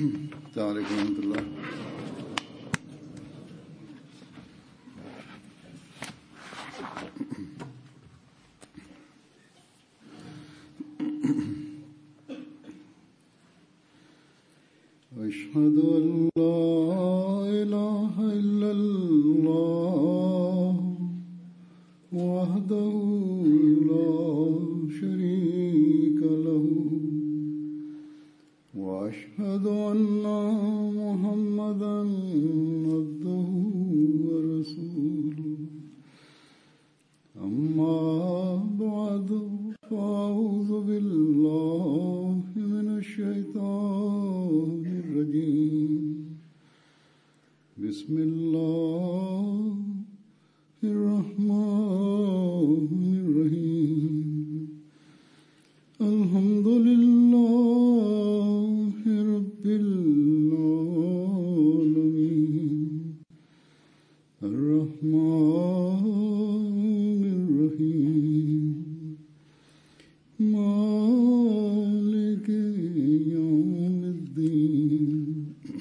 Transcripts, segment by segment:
السلام عليكم ورحمة الله أشهد أن لا إله إلا الله وحده لا شريك له وأشهد أن محمدا عبده ورسوله أما بعد فأعوذ بالله من الشيطان الرجيم بسم الله الرحمن الرحيم الحمد لله رب العالمين الرحمن الرحيم مالك يوم الدين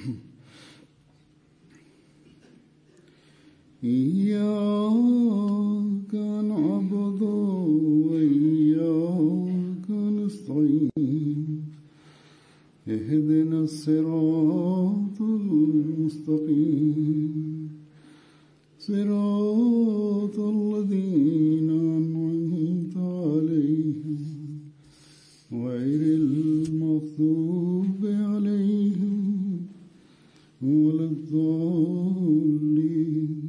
إياك نعبد وإياك نستعين اهدنا الصراط المستقيم صراط الذين أنعمت عليهم غير المغضوب عليهم ولا الضالين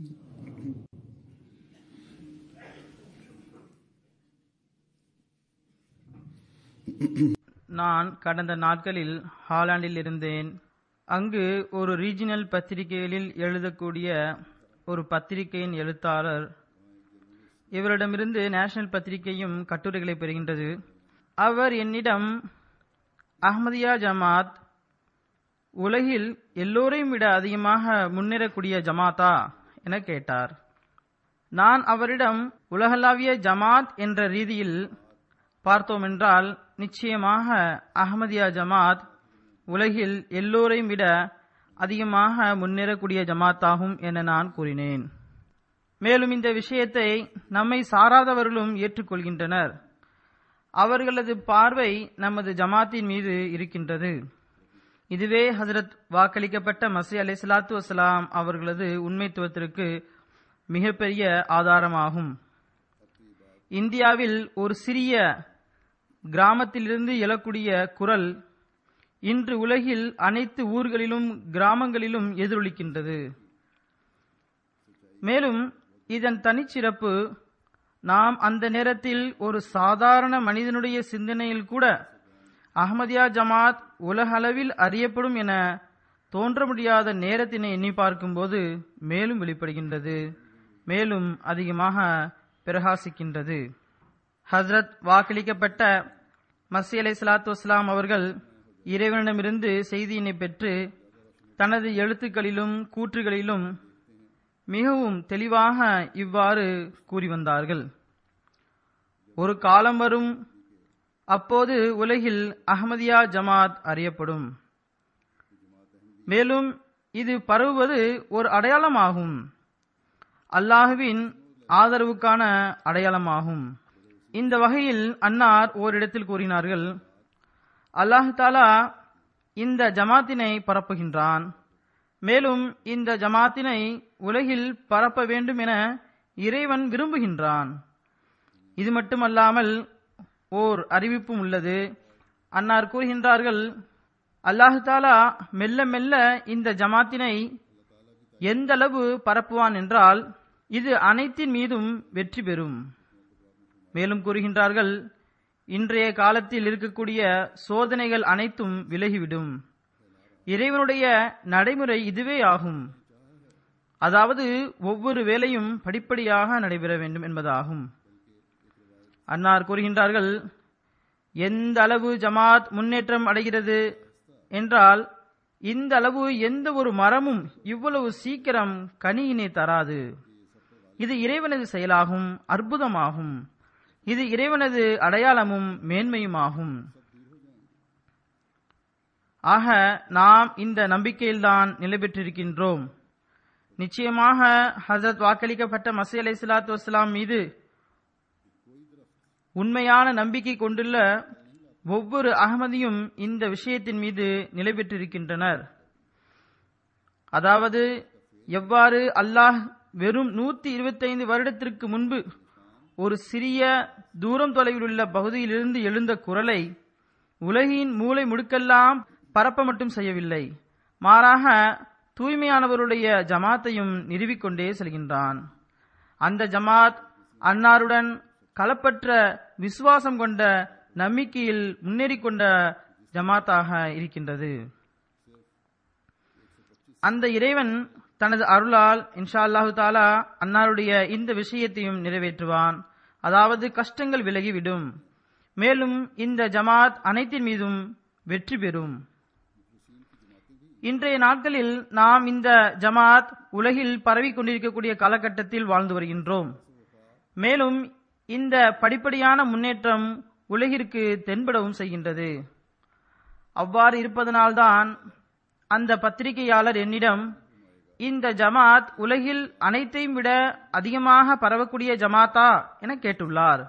நான் கடந்த நாட்களில் ஹாலாந்தில் இருந்தேன் அங்கு ஒரு ரீஜினல் பத்திரிகைகளில் எழுதக்கூடிய ஒரு பத்திரிகையின் எழுத்தாளர் இவரிடமிருந்து நேஷனல் பத்திரிகையும் கட்டுரைகளை பெறுகின்றது அவர் என்னிடம் அஹ்மதியா ஜமாத் உலகில் எல்லோரையும் விட அதிகமாக முன்னேறக்கூடிய ஜமாத்தா என கேட்டார் நான் அவரிடம் உலகளாவிய ஜமாத் என்ற ரீதியில் பார்த்தோம் என்றால் நிச்சயமாக அஹமதியா ஜமாத் உலகில் எல்லோரையும் விட அதிகமாக முன்னேறக்கூடிய ஜமாத்தாகும் என நான் கூறினேன் மேலும் இந்த விஷயத்தை நம்மை சாராதவர்களும் ஏற்றுக்கொள்கின்றனர் அவர்களது பார்வை நமது ஜமாத்தின் மீது இருக்கின்றது இதுவே ஹசரத் வாக்களிக்கப்பட்ட மசி அலை சலாத்து வசலாம் அவர்களது உண்மைத்துவத்திற்கு மிகப்பெரிய ஆதாரமாகும் இந்தியாவில் ஒரு சிறிய கிராமத்திலிருந்து எழக்கூடிய குரல் இன்று உலகில் அனைத்து ஊர்களிலும் கிராமங்களிலும் எதிரொலிக்கின்றது மேலும் இதன் தனிச்சிறப்பு நாம் அந்த நேரத்தில் ஒரு சாதாரண மனிதனுடைய சிந்தனையில் கூட அஹமதியா ஜமாத் உலகளவில் அறியப்படும் என தோன்ற முடியாத நேரத்தினை எண்ணி பார்க்கும்போது மேலும் வெளிப்படுகின்றது மேலும் அதிகமாக பிரகாசிக்கின்றது ஹஸ்ரத் வாக்களிக்கப்பட்ட மசி அலை சலாத்து வஸ்லாம் அவர்கள் இறைவனிடமிருந்து செய்தியினை பெற்று தனது எழுத்துக்களிலும் கூற்றுகளிலும் மிகவும் தெளிவாக இவ்வாறு கூறி வந்தார்கள் ஒரு காலம் வரும் அப்போது உலகில் அஹமதியா ஜமாத் அறியப்படும் மேலும் இது பரவுவது ஒரு அடையாளமாகும் அல்லாஹுவின் ஆதரவுக்கான அடையாளமாகும் இந்த வகையில் அன்னார் ஓரிடத்தில் கூறினார்கள் அல்லாஹு தாலா இந்த ஜமாத்தினை பரப்புகின்றான் மேலும் இந்த ஜமாத்தினை உலகில் பரப்ப வேண்டும் என இறைவன் விரும்புகின்றான் இது மட்டுமல்லாமல் ஓர் அறிவிப்பும் உள்ளது அன்னார் கூறுகின்றார்கள் அல்லாஹு தாலா மெல்ல மெல்ல இந்த ஜமாத்தினை எந்த அளவு பரப்புவான் என்றால் இது அனைத்தின் மீதும் வெற்றி பெறும் மேலும் கூறுகின்றார்கள் இன்றைய காலத்தில் இருக்கக்கூடிய சோதனைகள் அனைத்தும் விலகிவிடும் இறைவனுடைய நடைமுறை இதுவே ஆகும் அதாவது ஒவ்வொரு வேலையும் படிப்படியாக நடைபெற வேண்டும் என்பதாகும் அன்னார் கூறுகின்றார்கள் எந்த அளவு ஜமாத் முன்னேற்றம் அடைகிறது என்றால் இந்த அளவு எந்த ஒரு மரமும் இவ்வளவு சீக்கிரம் கனியினை தராது இது இறைவனது செயலாகும் அற்புதமாகும் இது இறைவனது அடையாளமும் மேன்மையுமாகும் ஆக நாம் இந்த நம்பிக்கையில்தான் நிலை பெற்றிருக்கின்றோம் நிச்சயமாக ஹசரத் வாக்களிக்கப்பட்ட மசி அலை சலாத்து வஸ்லாம் மீது உண்மையான நம்பிக்கை கொண்டுள்ள ஒவ்வொரு அகமதியும் இந்த விஷயத்தின் மீது நிலை பெற்றிருக்கின்றனர் அதாவது எவ்வாறு அல்லாஹ் வெறும் நூத்தி இருபத்தைந்து வருடத்திற்கு முன்பு ஒரு சிறிய தூரம் தொலைவில் உள்ள பகுதியிலிருந்து எழுந்த குரலை உலகின் மூளை முடுக்கெல்லாம் பரப்ப மட்டும் செய்யவில்லை மாறாக தூய்மையானவருடைய ஜமாத்தையும் நிறுவிக்கொண்டே செல்கின்றான் அந்த ஜமாத் அன்னாருடன் களப்பற்ற விசுவாசம் கொண்ட நம்பிக்கையில் முன்னேறிக் கொண்ட ஜமாத்தாக இருக்கின்றது அந்த இறைவன் தனது அருளால் இன்ஷா அல்லாஹு தாலா அன்னாருடைய இந்த விஷயத்தையும் நிறைவேற்றுவான் அதாவது கஷ்டங்கள் விலகிவிடும் மேலும் இந்த ஜமாத் அனைத்தின் மீதும் வெற்றி பெறும் இன்றைய நாட்களில் நாம் இந்த ஜமாத் உலகில் பரவிக் கொண்டிருக்கக்கூடிய காலகட்டத்தில் வாழ்ந்து வருகின்றோம் மேலும் இந்த படிப்படியான முன்னேற்றம் உலகிற்கு தென்படவும் செய்கின்றது அவ்வாறு இருப்பதனால்தான் அந்த பத்திரிகையாளர் என்னிடம் இந்த ஜமாத் உலகில் அனைத்தையும் விட அதிகமாக பரவக்கூடிய ஜமாத்தா என கேட்டுள்ளார்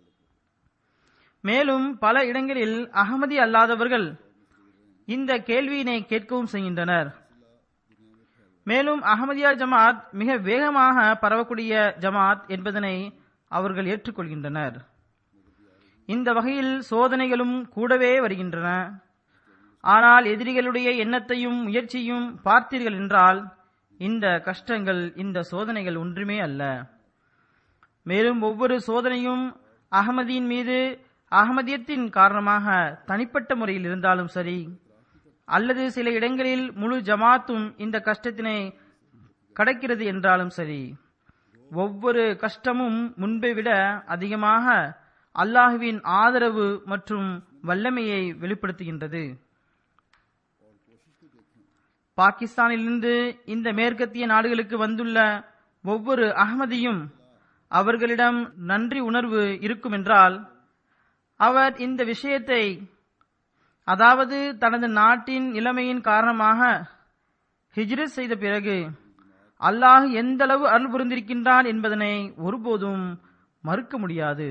மேலும் பல இடங்களில் அகமதி அல்லாதவர்கள் இந்த கேள்வியினை கேட்கவும் செய்கின்றனர் மேலும் அகமதியா ஜமாத் மிக வேகமாக பரவக்கூடிய ஜமாத் என்பதனை அவர்கள் ஏற்றுக்கொள்கின்றனர் இந்த வகையில் சோதனைகளும் கூடவே வருகின்றன ஆனால் எதிரிகளுடைய எண்ணத்தையும் முயற்சியும் பார்த்தீர்கள் என்றால் இந்த கஷ்டங்கள் இந்த சோதனைகள் ஒன்றுமே அல்ல மேலும் ஒவ்வொரு சோதனையும் அகமதியின் மீது அகமதியத்தின் காரணமாக தனிப்பட்ட முறையில் இருந்தாலும் சரி அல்லது சில இடங்களில் முழு ஜமாத்தும் இந்த கஷ்டத்தினை கடக்கிறது என்றாலும் சரி ஒவ்வொரு கஷ்டமும் முன்பை விட அதிகமாக அல்லாஹுவின் ஆதரவு மற்றும் வல்லமையை வெளிப்படுத்துகின்றது பாகிஸ்தானிலிருந்து இந்த மேற்கத்திய நாடுகளுக்கு வந்துள்ள ஒவ்வொரு அகமதியும் அவர்களிடம் நன்றி உணர்வு இருக்கும் என்றால் அவர் இந்த விஷயத்தை அதாவது தனது நாட்டின் நிலைமையின் காரணமாக ஹிஜ்ரத் செய்த பிறகு அல்லாஹ் எந்த அளவு அருள் புரிந்திருக்கின்றான் என்பதனை ஒருபோதும் மறுக்க முடியாது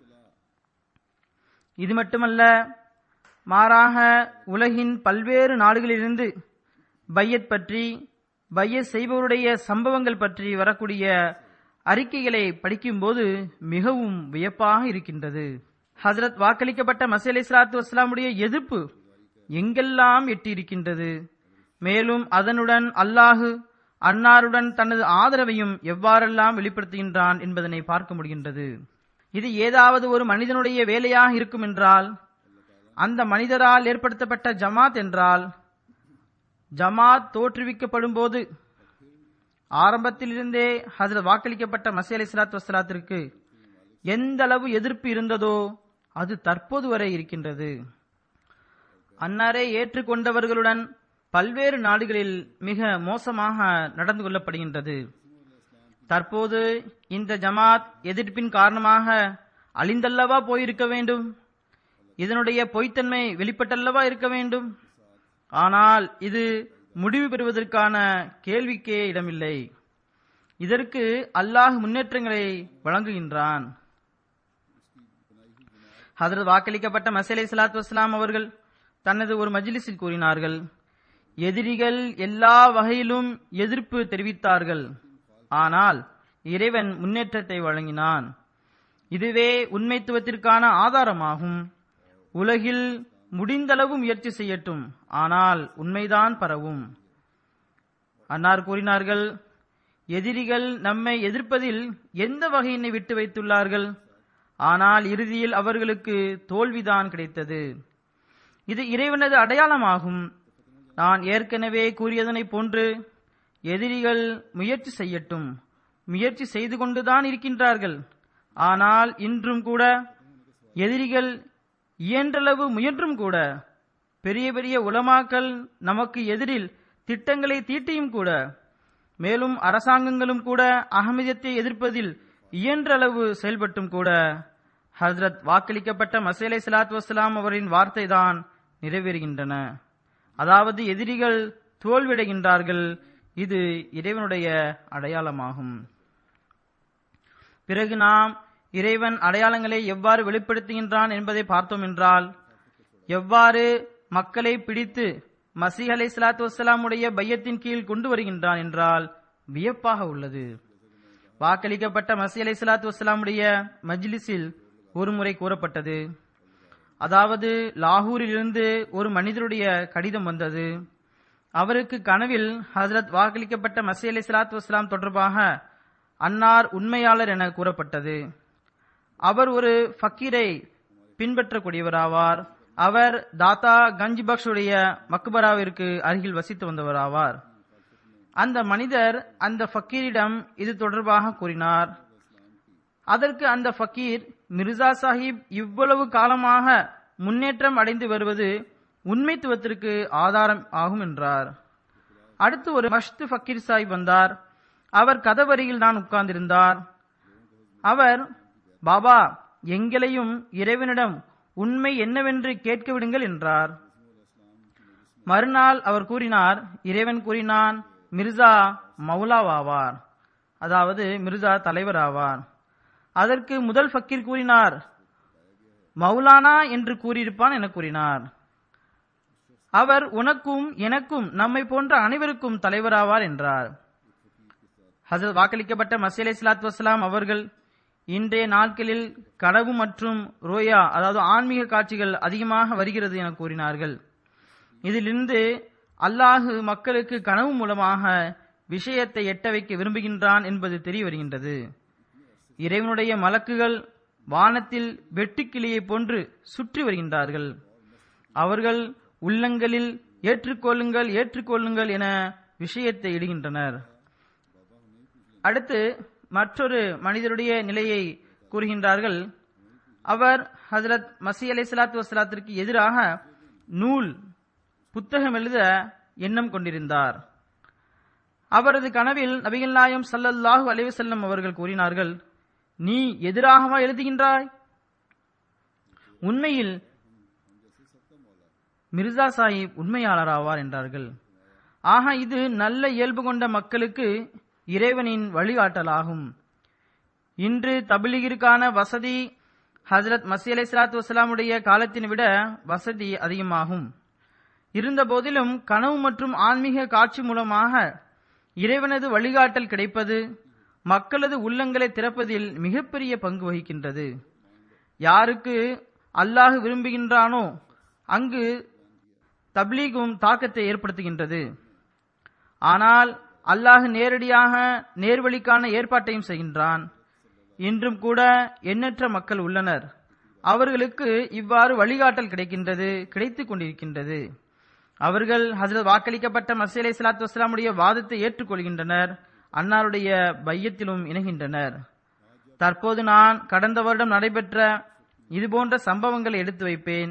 இது மட்டுமல்ல மாறாக உலகின் பல்வேறு நாடுகளிலிருந்து பையத் பற்றி பையத் செய்பவருடைய சம்பவங்கள் பற்றி வரக்கூடிய அறிக்கைகளை படிக்கும்போது மிகவும் வியப்பாக இருக்கின்றது ஹசரத் வாக்களிக்கப்பட்ட மசி அலி சலாத்து வஸ்லாமுடைய எதிர்ப்பு எங்கெல்லாம் எட்டியிருக்கின்றது மேலும் அதனுடன் அல்லாஹு அன்னாருடன் தனது ஆதரவையும் எவ்வாறெல்லாம் வெளிப்படுத்துகின்றான் என்பதனை பார்க்க முடிகின்றது இது ஏதாவது ஒரு மனிதனுடைய வேலையாக இருக்கும் என்றால் அந்த மனிதரால் ஏற்படுத்தப்பட்ட ஜமாத் என்றால் ஜமாத் தோற்றுவிக்கப்படும் போது ஆரம்பத்திலிருந்தே ஹசரத் வாக்களிக்கப்பட்ட மசி அலி சலாத்து வசலாத்திற்கு எந்த அளவு எதிர்ப்பு இருந்ததோ அது தற்போது வரை இருக்கின்றது அன்னாரை ஏற்றுக்கொண்டவர்களுடன் பல்வேறு நாடுகளில் மிக மோசமாக நடந்து கொள்ளப்படுகின்றது தற்போது இந்த ஜமாத் எதிர்ப்பின் காரணமாக அழிந்தல்லவா போயிருக்க வேண்டும் இதனுடைய பொய்த்தன்மை வெளிப்பட்டல்லவா இருக்க வேண்டும் ஆனால் இது முடிவு பெறுவதற்கான கேள்விக்கே இடமில்லை இதற்கு அல்லாஹ் முன்னேற்றங்களை வழங்குகின்றான் ஹதரத் வாக்களிக்கப்பட்ட மசலை சலாத்து வஸ்லாம் அவர்கள் தனது ஒரு மஜ்லிஸில் கூறினார்கள் எதிரிகள் எல்லா வகையிலும் எதிர்ப்பு தெரிவித்தார்கள் ஆனால் இறைவன் முன்னேற்றத்தை வழங்கினான் இதுவே உண்மைத்துவத்திற்கான ஆதாரமாகும் உலகில் முடிந்தளவு முயற்சி செய்யட்டும் ஆனால் உண்மைதான் பரவும் அன்னார் கூறினார்கள் எதிரிகள் நம்மை எதிர்ப்பதில் எந்த வகையினை விட்டு வைத்துள்ளார்கள் ஆனால் இறுதியில் அவர்களுக்கு தோல்விதான் கிடைத்தது இது இறைவனது அடையாளமாகும் நான் ஏற்கனவே கூறியதனைப் போன்று எதிரிகள் முயற்சி செய்யட்டும் முயற்சி செய்து கொண்டுதான் இருக்கின்றார்கள் ஆனால் இன்றும் கூட எதிரிகள் இயன்றளவு முயன்றும் கூட பெரிய பெரிய உலமாக்கள் நமக்கு எதிரில் திட்டங்களை தீட்டியும் கூட மேலும் அரசாங்கங்களும் கூட அகமதியத்தை எதிர்ப்பதில் இயன்றளவு செயல்பட்டும் கூட ஹஸ்ரத் வாக்களிக்கப்பட்ட மசேலை சலாத் வசலாம் அவரின் வார்த்தை தான் நிறைவேறுகின்றன அதாவது எதிரிகள் தோல்வியடைகின்றார்கள் இது இறைவனுடைய அடையாளமாகும் பிறகு நாம் இறைவன் அடையாளங்களை எவ்வாறு வெளிப்படுத்துகின்றான் என்பதை பார்த்தோம் என்றால் எவ்வாறு மக்களை பிடித்து மசீஹ் அலை சலாத்து வசலாமுடைய பையத்தின் கீழ் கொண்டு வருகின்றான் என்றால் வியப்பாக உள்ளது வாக்களிக்கப்பட்ட மசி அலை சலாத்து வசலாமுடைய மஜ்லிஸில் ஒரு முறை கூறப்பட்டது அதாவது லாகூரிலிருந்து ஒரு மனிதருடைய கடிதம் வந்தது அவருக்கு கனவில் ஹசரத் வாக்களிக்கப்பட்ட மசி அலை சலாத்து வசலாம் தொடர்பாக அன்னார் உண்மையாளர் என கூறப்பட்டது அவர் ஒரு ஃபக்கீரை பின்பற்றக்கூடியவராவார் அவர் தாத்தா கஞ்ச் பக்ஷுடைய மக்பராவிற்கு அருகில் வசித்து வந்தவராவார் அந்த மனிதர் அந்த ஃபக்கீரிடம் இது தொடர்பாக கூறினார் அதற்கு அந்த ஃபக்கீர் மிர்சா சாஹிப் இவ்வளவு காலமாக முன்னேற்றம் அடைந்து வருவது உண்மைத்துவத்திற்கு ஆதாரம் ஆகும் என்றார் அடுத்து ஒரு மஷ்து ஃபக்கீர் சாஹிப் வந்தார் அவர் கதவரியில் தான் உட்கார்ந்திருந்தார் அவர் பாபா எங்களையும் இறைவனிடம் உண்மை என்னவென்று கேட்க விடுங்கள் என்றார் மறுநாள் அவர் கூறினார் இறைவன் கூறினான் மிர்சா மௌலாவாவார் அதாவது மிர்சா தலைவர் ஆவார் அதற்கு முதல் ஃபக்கீர் கூறினார் மௌலானா என்று கூறியிருப்பான் என கூறினார் அவர் உனக்கும் எனக்கும் நம்மை போன்ற அனைவருக்கும் தலைவராவார் என்றார் ஹசரத் வாக்களிக்கப்பட்ட மசீலை சலாத் வசலாம் அவர்கள் இன்றைய நாட்களில் கனவு மற்றும் ரோயா அதாவது ஆன்மீக காட்சிகள் அதிகமாக வருகிறது என கூறினார்கள் இதிலிருந்து அல்லாஹு மக்களுக்கு கனவு மூலமாக விஷயத்தை எட்ட வைக்க விரும்புகின்றான் என்பது தெரிய வருகின்றது இறைவனுடைய மலக்குகள் வானத்தில் வெட்டுக்கிளியை போன்று சுற்றி வருகின்றார்கள் அவர்கள் உள்ளங்களில் ஏற்றுக்கொள்ளுங்கள் ஏற்றுக்கொள்ளுங்கள் என விஷயத்தை இடுகின்றனர் அடுத்து மற்றொரு மனிதருடைய நிலையை கூறுகின்றார்கள் அவர் ஹசரத் மசி அலை சலாத்து வசலாத்திற்கு எதிராக நூல் புத்தகம் எழுத எண்ணம் கொண்டிருந்தார் அவரது கனவில் நபிகள் நாயம் சல்லல்லாஹு அலைவசல்லம் அவர்கள் கூறினார்கள் நீ எதிராகவா எழுதுகின்றாய் உண்மையில் மிர்சா சாஹிப் உண்மையாளராவார் என்றார்கள் ஆக இது நல்ல இயல்பு கொண்ட மக்களுக்கு இறைவனின் வழிகாட்டலாகும் இன்று தபிலிகிற்கான வசதி ஹசரத் மசி அலை சலாத்து வசலாமுடைய காலத்தினை விட வசதி அதிகமாகும் இருந்த போதிலும் கனவு மற்றும் ஆன்மீக காட்சி மூலமாக இறைவனது வழிகாட்டல் கிடைப்பது மக்களது உள்ளங்களை திறப்பதில் மிகப்பெரிய பங்கு வகிக்கின்றது யாருக்கு அல்லாஹ் விரும்புகின்றானோ அங்கு தப்லீகும் தாக்கத்தை ஏற்படுத்துகின்றது ஆனால் அல்லாஹ் நேரடியாக நேர்வழிக்கான ஏற்பாட்டையும் செய்கின்றான் இன்றும் கூட எண்ணற்ற மக்கள் உள்ளனர் அவர்களுக்கு இவ்வாறு வழிகாட்டல் கிடைக்கின்றது கிடைத்துக் கொண்டிருக்கின்றது அவர்கள் ஹசரத் வாக்களிக்கப்பட்ட மசீ அலை சலாத்து வஸ்லாமுடைய வாதத்தை ஏற்றுக்கொள்கின்றனர் அன்னாருடைய பையத்திலும் இணைகின்றனர் தற்போது நான் கடந்த வருடம் நடைபெற்ற இதுபோன்ற சம்பவங்களை எடுத்து வைப்பேன்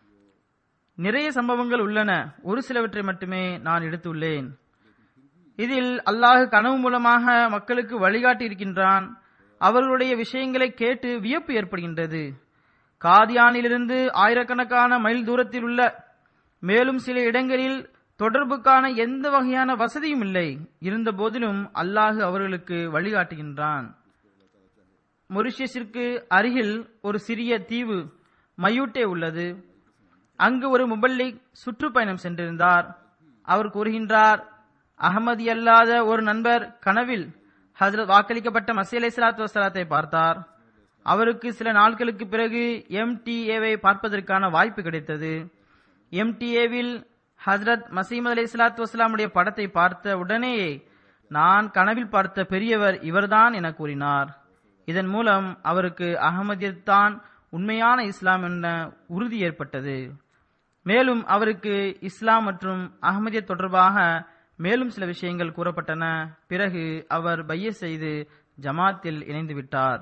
நிறைய சம்பவங்கள் உள்ளன ஒரு சிலவற்றை மட்டுமே நான் எடுத்துள்ளேன் இதில் அல்லாஹ் கனவு மூலமாக மக்களுக்கு வழிகாட்டி இருக்கின்றான் அவர்களுடைய விஷயங்களை கேட்டு வியப்பு ஏற்படுகின்றது காதியானிலிருந்து ஆயிரக்கணக்கான மைல் தூரத்தில் உள்ள மேலும் சில இடங்களில் தொடர்புக்கான எந்த வகையான வசதியும் இல்லை இருந்த போதிலும் அல்லாஹு அவர்களுக்கு வழிகாட்டுகின்றான் மொரிஷியஸிற்கு அருகில் ஒரு சிறிய தீவு மயூட்டே உள்ளது அங்கு ஒரு முபல்லிக் சுற்றுப்பயணம் சென்றிருந்தார் அவர் கூறுகின்றார் அகமதி அல்லாத ஒரு நண்பர் கனவில் ஹசரத் வாக்களிக்கப்பட்ட மசீலை சலாத்து வசலாத்தை பார்த்தார் அவருக்கு சில நாட்களுக்கு பிறகு எம்டிஏவை பார்ப்பதற்கான வாய்ப்பு கிடைத்தது எம்டிஏவில் ஹசரத் மசீமது அலி சலாத்து வசலாமுடைய படத்தை பார்த்த உடனேயே நான் கனவில் பார்த்த பெரியவர் இவர்தான் என கூறினார் இதன் மூலம் அவருக்கு அகமதியத்தான் உண்மையான இஸ்லாம் என்ற உறுதி ஏற்பட்டது மேலும் அவருக்கு இஸ்லாம் மற்றும் அகமதிய தொடர்பாக மேலும் சில விஷயங்கள் கூறப்பட்டன பிறகு அவர் பைய செய்து ஜமாத்தில் இணைந்து விட்டார்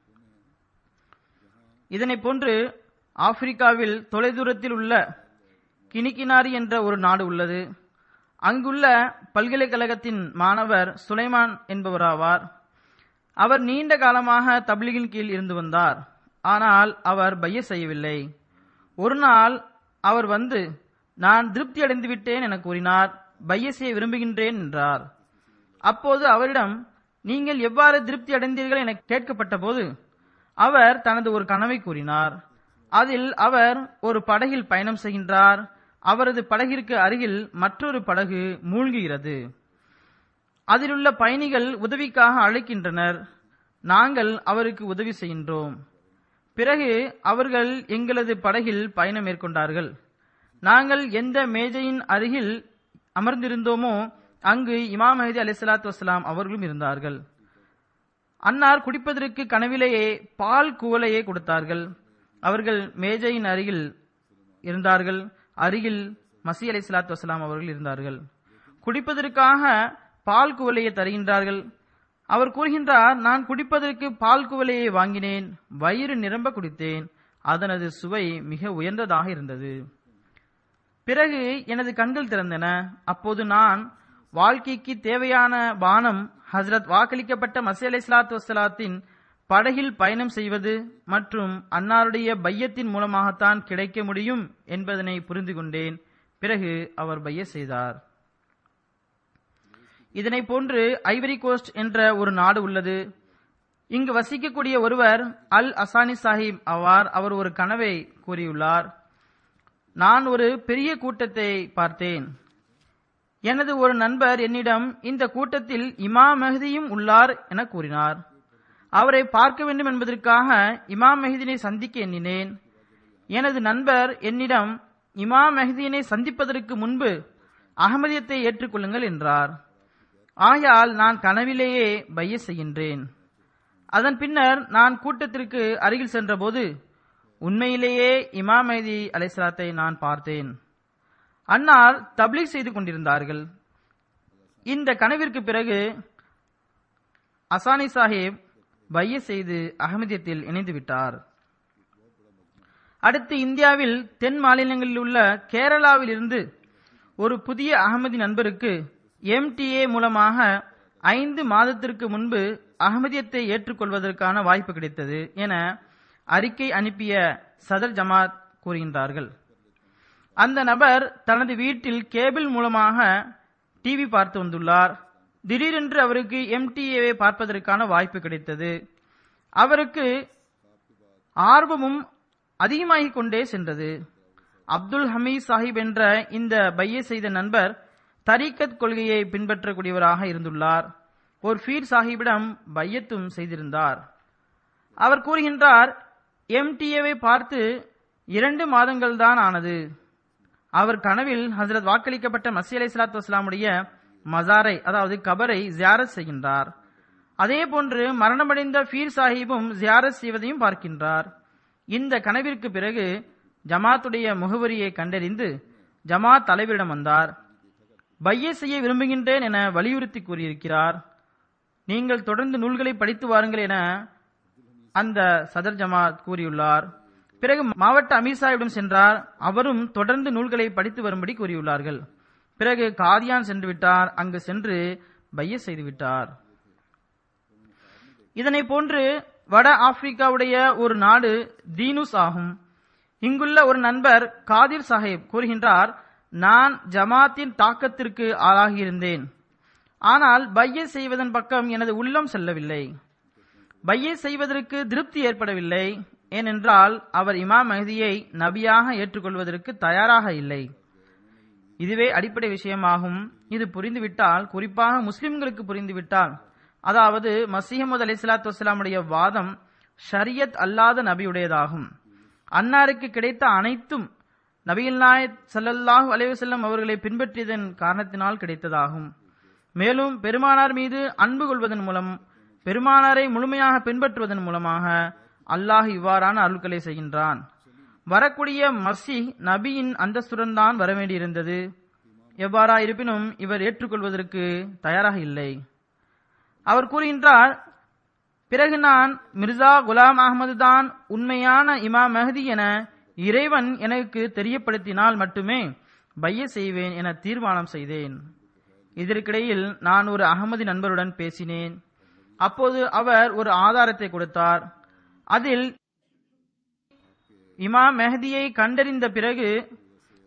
இதனை போன்று ஆப்பிரிக்காவில் தொலைதூரத்தில் உள்ள கினிக்கினாரி என்ற ஒரு நாடு உள்ளது அங்குள்ள பல்கலைக்கழகத்தின் மாணவர் சுலைமான் என்பவராவார் அவர் நீண்ட காலமாக தப்லிகின் கீழ் இருந்து வந்தார் ஆனால் அவர் பைய செய்யவில்லை ஒரு நாள் அவர் வந்து நான் திருப்தி அடைந்து விட்டேன் என கூறினார் பைய செய்ய விரும்புகின்றேன் என்றார் அப்போது அவரிடம் நீங்கள் எவ்வாறு திருப்தி அடைந்தீர்கள் என கேட்கப்பட்ட போது அவர் தனது ஒரு கனவை கூறினார் அதில் அவர் ஒரு படகில் பயணம் செய்கின்றார் அவரது படகிற்கு அருகில் மற்றொரு படகு மூழ்குகிறது அதிலுள்ள பயணிகள் உதவிக்காக அழைக்கின்றனர் நாங்கள் அவருக்கு உதவி செய்கின்றோம் பிறகு அவர்கள் எங்களது படகில் பயணம் மேற்கொண்டார்கள் நாங்கள் எந்த மேஜையின் அருகில் அமர்ந்திருந்தோமோ அங்கு இமாம் மஹதி அலிசலாத்து வசலாம் அவர்களும் இருந்தார்கள் அன்னார் குடிப்பதற்கு கனவிலேயே பால் குவலையே கொடுத்தார்கள் அவர்கள் மேஜையின் அருகில் இருந்தார்கள் அருகில் மசி அலி சலாத்து வசலாம் அவர்கள் இருந்தார்கள் குடிப்பதற்காக பால் குவலையை தருகின்றார்கள் அவர் கூறுகின்றார் நான் குடிப்பதற்கு பால் குவலையை வாங்கினேன் வயிறு நிரம்ப குடித்தேன் அதனது சுவை மிக உயர்ந்ததாக இருந்தது பிறகு எனது கண்கள் திறந்தன அப்போது நான் வாழ்க்கைக்கு தேவையான பானம் ஹசரத் வாக்களிக்கப்பட்ட மசி அலை சலாத்து வசலாத்தின் படகில் பயணம் செய்வது மற்றும் அன்னாருடைய பையத்தின் மூலமாகத்தான் கிடைக்க முடியும் என்பதனை புரிந்து கொண்டேன் பிறகு அவர் பைய செய்தார் இதனை போன்று ஐவரி கோஸ்ட் என்ற ஒரு நாடு உள்ளது இங்கு வசிக்கக்கூடிய ஒருவர் அல் அசானி சாஹிப் ஆவார் அவர் ஒரு கனவை கூறியுள்ளார் நான் ஒரு பெரிய கூட்டத்தை பார்த்தேன் எனது ஒரு நண்பர் என்னிடம் இந்த கூட்டத்தில் இமா மெஹதியும் உள்ளார் என கூறினார் அவரை பார்க்க வேண்டும் என்பதற்காக இமாம் மெஹதினை சந்திக்க எண்ணினேன் எனது நண்பர் என்னிடம் இமாம் மெஹதியினை சந்திப்பதற்கு முன்பு அகமதியத்தை ஏற்றுக்கொள்ளுங்கள் என்றார் ஆகையால் நான் கனவிலேயே பைய செய்கின்றேன் அதன் பின்னர் நான் கூட்டத்திற்கு அருகில் சென்றபோது உண்மையிலேயே இமாம் மெஹதி அலைசலாத்தை நான் பார்த்தேன் அன்னார் தப்லீக் செய்து கொண்டிருந்தார்கள் இந்த கனவிற்கு பிறகு அசானி சாஹிப் பைய செய்து அகமதியத்தில் இணைந்து விட்டார் அடுத்து இந்தியாவில் தென் மாநிலங்களில் உள்ள கேரளாவில் இருந்து ஒரு புதிய அகமதி நண்பருக்கு எம்டிஏ மூலமாக ஐந்து மாதத்திற்கு முன்பு அகமதியத்தை ஏற்றுக்கொள்வதற்கான வாய்ப்பு கிடைத்தது என அறிக்கை அனுப்பிய சதர் ஜமாத் கூறுகின்றார்கள் அந்த நபர் தனது வீட்டில் கேபிள் மூலமாக டிவி பார்த்து வந்துள்ளார் திடீரென்று அவருக்கு எம்டிஏவை பார்ப்பதற்கான வாய்ப்பு கிடைத்தது அவருக்கு ஆர்வமும் அதிகமாகிக் கொண்டே சென்றது அப்துல் ஹமீத் சாஹிப் என்ற இந்த பைய செய்த நண்பர் தரீக்கத் கொள்கையை பின்பற்றக்கூடியவராக இருந்துள்ளார் ஒரு ஃபீர் சாஹிப்பிடம் பையத்தும் செய்திருந்தார் அவர் கூறுகின்றார் எம்டிஏவை பார்த்து இரண்டு மாதங்கள் தான் ஆனது அவர் கனவில் ஹசரத் வாக்களிக்கப்பட்ட மசி அலை சலாத்து வஸ்லாமுடைய மசாரை அதாவது கபரை ஜியாரத் செய்கின்றார் அதே போன்று மரணமடைந்த ஃபீர் சாஹிபும் ஜியாரத் செய்வதையும் பார்க்கின்றார் இந்த கனவிற்கு பிறகு ஜமாத்துடைய முகவரியை கண்டறிந்து ஜமாத் தலைவரிடம் வந்தார் பைய செய்ய விரும்புகின்றேன் என வலியுறுத்தி கூறியிருக்கிறார் நீங்கள் தொடர்ந்து நூல்களை படித்து வாருங்கள் என அந்த சதர் ஜமாத் கூறியுள்ளார் பிறகு மாவட்ட அமீர் சாஹிபிடம் சென்றார் அவரும் தொடர்ந்து நூல்களை படித்து வரும்படி கூறியுள்ளார்கள் பிறகு காதியான் சென்று விட்டார் அங்கு சென்று பைய செய்து விட்டார் இதனை போன்று வட ஆப்பிரிக்காவுடைய ஒரு நாடு தீனுஸ் ஆகும் இங்குள்ள ஒரு நண்பர் காதிர் சாஹிப் கூறுகின்றார் நான் ஜமாத்தின் தாக்கத்திற்கு ஆளாகியிருந்தேன் ஆனால் பைய செய்வதன் பக்கம் எனது உள்ளம் செல்லவில்லை பைய செய்வதற்கு திருப்தி ஏற்படவில்லை ஏனென்றால் அவர் இமாம் மஹதியை நபியாக ஏற்றுக்கொள்வதற்கு தயாராக இல்லை இதுவே அடிப்படை விஷயமாகும் இது புரிந்துவிட்டால் குறிப்பாக முஸ்லிம்களுக்கு புரிந்துவிட்டால் அதாவது மசீஹமது அலி சலாத்து வசலாமுடைய வாதம் ஷரியத் அல்லாத நபியுடையதாகும் அன்னாருக்கு கிடைத்த அனைத்தும் நபிகள் நாயத் சல்லல்லாஹு அலைவசல்லம் அவர்களை பின்பற்றியதன் காரணத்தினால் கிடைத்ததாகும் மேலும் பெருமானார் மீது அன்பு கொள்வதன் மூலம் பெருமானாரை முழுமையாக பின்பற்றுவதன் மூலமாக அல்லாஹ் இவ்வாறான அருள்களை செய்கின்றான் வரக்கூடிய மர்சி நபியின் அந்தஸ்துடன் தான் வரவேண்டியிருந்தது எவ்வாறா இருப்பினும் இவர் ஏற்றுக்கொள்வதற்கு தயாராக இல்லை அவர் கூறுகின்றார் பிறகு நான் மிர்சா குலாம் அகமது தான் உண்மையான இமா மெஹதி என இறைவன் எனக்கு தெரியப்படுத்தினால் மட்டுமே பைய செய்வேன் என தீர்மானம் செய்தேன் இதற்கிடையில் நான் ஒரு அகமதி நண்பருடன் பேசினேன் அப்போது அவர் ஒரு ஆதாரத்தை கொடுத்தார் அதில் இமாம் மெஹதியை கண்டறிந்த பிறகு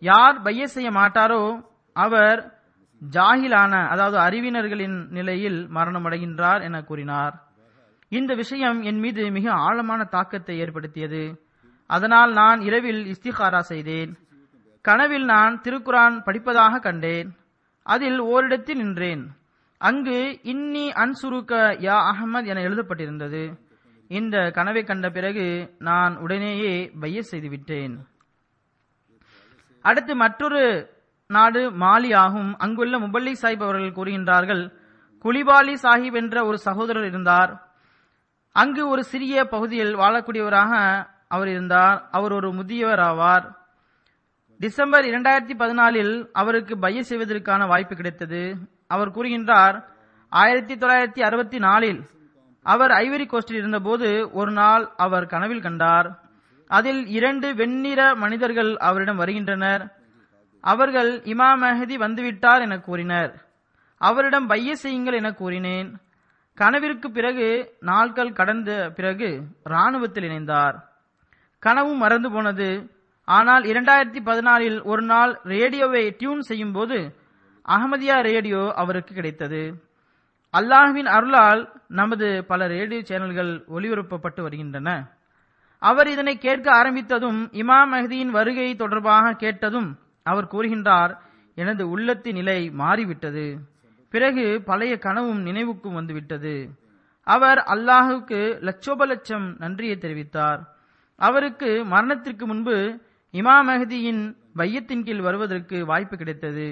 யார் பைய செய்ய மாட்டாரோ அவர் ஜாகிலான அதாவது அறிவினர்களின் நிலையில் மரணமடைகின்றார் என கூறினார் இந்த விஷயம் என் மீது மிக ஆழமான தாக்கத்தை ஏற்படுத்தியது அதனால் நான் இரவில் இஸ்திகாரா செய்தேன் கனவில் நான் திருக்குரான் படிப்பதாக கண்டேன் அதில் ஓரிடத்தில் நின்றேன் அங்கு இன்னி அன்சுருக்க யா அகமது என எழுதப்பட்டிருந்தது இந்த கனவை கண்ட பிறகு நான் உடனேயே பைய செய்துவிட்டேன் அடுத்து மற்றொரு நாடு மாலி ஆகும் அங்குள்ள முபல்லி சாஹிப் அவர்கள் கூறுகின்றார்கள் குலிபாலி சாஹிப் என்ற ஒரு சகோதரர் இருந்தார் அங்கு ஒரு சிறிய பகுதியில் வாழக்கூடியவராக அவர் இருந்தார் அவர் ஒரு முதியவர் ஆவார் டிசம்பர் இரண்டாயிரத்தி பதினாலில் அவருக்கு பைய செய்வதற்கான வாய்ப்பு கிடைத்தது அவர் கூறுகின்றார் ஆயிரத்தி தொள்ளாயிரத்தி அறுபத்தி நாலில் அவர் ஐவரி கோஸ்டில் இருந்தபோது ஒரு நாள் அவர் கனவில் கண்டார் அதில் இரண்டு வெண்ணிற மனிதர்கள் அவரிடம் வருகின்றனர் அவர்கள் இமா மெஹதி வந்துவிட்டார் என கூறினர் அவரிடம் பைய செய்யுங்கள் என கூறினேன் கனவிற்கு பிறகு நாட்கள் கடந்த பிறகு ராணுவத்தில் இணைந்தார் கனவும் மறந்து போனது ஆனால் இரண்டாயிரத்தி பதினாலில் ஒரு நாள் ரேடியோவை டியூன் செய்யும் போது அகமதியா ரேடியோ அவருக்கு கிடைத்தது அல்லாஹ்வின் அருளால் நமது பல ரேடியோ சேனல்கள் ஒளிபரப்பப்பட்டு வருகின்றன அவர் இதனை கேட்க ஆரம்பித்ததும் இமாம் மெஹதியின் வருகை தொடர்பாக கேட்டதும் அவர் கூறுகின்றார் எனது உள்ளத்தின் நிலை மாறிவிட்டது பிறகு பழைய கனவும் நினைவுக்கும் வந்துவிட்டது அவர் அல்லாஹுக்கு லட்சோப லட்சம் நன்றியை தெரிவித்தார் அவருக்கு மரணத்திற்கு முன்பு இமாம் மெஹதியின் பையத்தின் கீழ் வருவதற்கு வாய்ப்பு கிடைத்தது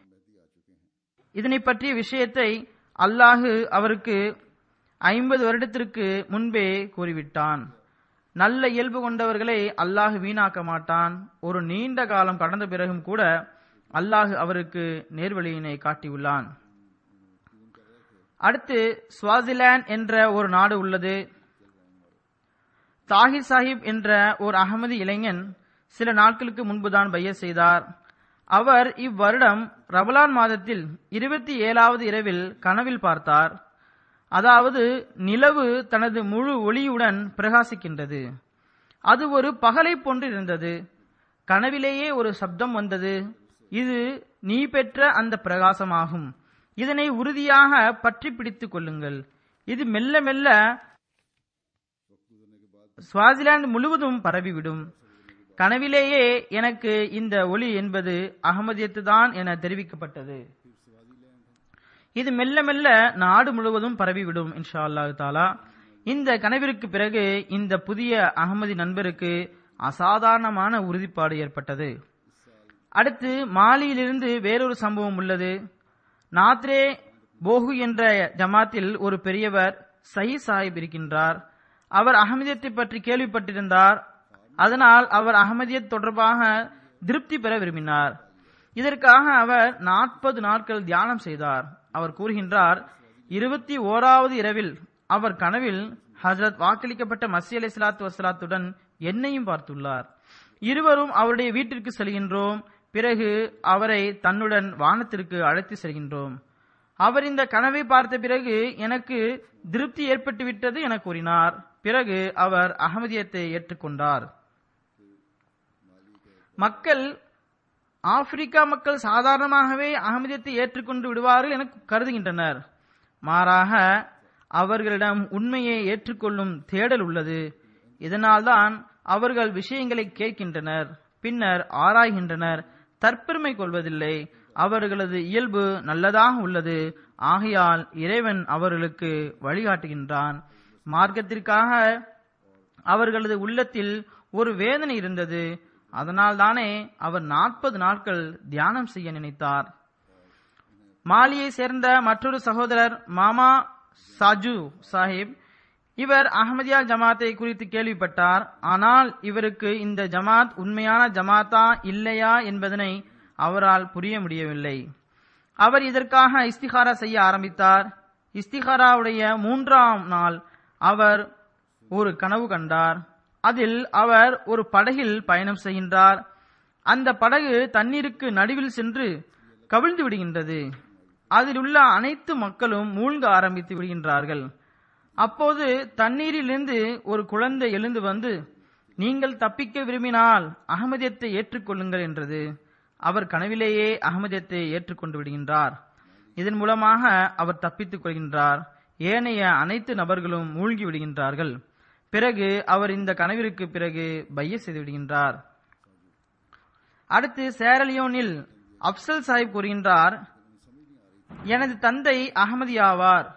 இதனை பற்றிய விஷயத்தை அல்லாஹு அவருக்கு ஐம்பது வருடத்திற்கு முன்பே கூறிவிட்டான் நல்ல இயல்பு கொண்டவர்களை அல்லாஹ் வீணாக்க மாட்டான் ஒரு நீண்ட காலம் கடந்த பிறகும் கூட அல்லாஹ் அவருக்கு நேர்வழியினை காட்டியுள்ளான் அடுத்து ஸ்வாசிலாந்து என்ற ஒரு நாடு உள்ளது தாஹிர் சாஹிப் என்ற ஒரு அகமதி இளைஞன் சில நாட்களுக்கு முன்புதான் பைய செய்தார் அவர் இவ்வருடம் ரபலான் மாதத்தில் இருபத்தி ஏழாவது இரவில் கனவில் பார்த்தார் அதாவது நிலவு தனது முழு ஒளியுடன் பிரகாசிக்கின்றது அது ஒரு பகலை போன்று இருந்தது கனவிலேயே ஒரு சப்தம் வந்தது இது நீ பெற்ற அந்த பிரகாசமாகும் இதனை உறுதியாக பற்றி பிடித்துக் கொள்ளுங்கள் இது மெல்ல மெல்ல ஸ்வாசிலாந்து முழுவதும் பரவிவிடும் கனவிலேயே எனக்கு இந்த ஒளி என்பது அகமதியத்து தான் என தெரிவிக்கப்பட்டது இது மெல்ல மெல்ல நாடு முழுவதும் பரவிவிடும் இன்ஷா அல்லாஹு தாலா இந்த கனவிற்கு பிறகு இந்த புதிய அகமதி நண்பருக்கு அசாதாரணமான உறுதிப்பாடு ஏற்பட்டது அடுத்து மாலியிலிருந்து வேறொரு சம்பவம் உள்ளது நாத்ரே போகு என்ற ஜமாத்தில் ஒரு பெரியவர் சஹி சாஹிப் இருக்கின்றார் அவர் அகமதியத்தை பற்றி கேள்விப்பட்டிருந்தார் அதனால் அவர் அகமதியத் தொடர்பாக திருப்தி பெற விரும்பினார் இதற்காக அவர் நாற்பது நாட்கள் தியானம் செய்தார் அவர் கூறுகின்றார் இருபத்தி ஓராவது இரவில் அவர் கனவில் ஹசரத் வாக்களிக்கப்பட்ட மசி அலி சலாத்து வசலாத்துடன் என்னையும் பார்த்துள்ளார் இருவரும் அவருடைய வீட்டிற்கு செல்கின்றோம் பிறகு அவரை தன்னுடன் வானத்திற்கு அழைத்து செல்கின்றோம் அவர் இந்த கனவை பார்த்த பிறகு எனக்கு திருப்தி ஏற்பட்டு விட்டது என கூறினார் பிறகு அவர் அகமதியத்தை ஏற்றுக்கொண்டார் மக்கள் ஆப்பிரிக்கா மக்கள் சாதாரணமாகவே அகமதியத்தை ஏற்றுக்கொண்டு விடுவார்கள் என கருதுகின்றனர் மாறாக அவர்களிடம் உண்மையை ஏற்றுக்கொள்ளும் தேடல் உள்ளது இதனால்தான் அவர்கள் விஷயங்களை கேட்கின்றனர் பின்னர் ஆராய்கின்றனர் தற்பெருமை கொள்வதில்லை அவர்களது இயல்பு நல்லதாக உள்ளது ஆகையால் இறைவன் அவர்களுக்கு வழிகாட்டுகின்றான் மார்க்கத்திற்காக அவர்களது உள்ளத்தில் ஒரு வேதனை இருந்தது அதனால்தானே அவர் நாற்பது நாட்கள் தியானம் செய்ய நினைத்தார் மாலியை சேர்ந்த மற்றொரு சகோதரர் மாமா சாஜு சாஹிப் இவர் அஹமதியா ஜமாத்தை குறித்து கேள்விப்பட்டார் ஆனால் இவருக்கு இந்த ஜமாத் உண்மையான ஜமாத்தா இல்லையா என்பதனை அவரால் புரிய முடியவில்லை அவர் இதற்காக இஸ்திகாரா செய்ய ஆரம்பித்தார் இஸ்திகாராவுடைய மூன்றாம் நாள் அவர் ஒரு கனவு கண்டார் அதில் அவர் ஒரு படகில் பயணம் செய்கின்றார் அந்த படகு தண்ணீருக்கு நடுவில் சென்று கவிழ்ந்து விடுகின்றது அதில் உள்ள அனைத்து மக்களும் மூழ்க ஆரம்பித்து விடுகின்றார்கள் அப்போது தண்ணீரிலிருந்து ஒரு குழந்தை எழுந்து வந்து நீங்கள் தப்பிக்க விரும்பினால் அகமதியத்தை ஏற்றுக்கொள்ளுங்கள் என்றது அவர் கனவிலேயே அகமதியத்தை ஏற்றுக்கொண்டு விடுகின்றார் இதன் மூலமாக அவர் தப்பித்துக் கொள்கின்றார் ஏனைய அனைத்து நபர்களும் மூழ்கி விடுகின்றார்கள் பிறகு அவர் இந்த கனவிற்கு பிறகு பைய செய்து விடுகின்றார் அடுத்து சேரலியோனில் அப்சல் சாஹிப் கூறுகின்றார் எனது தந்தை அகமதியாவார்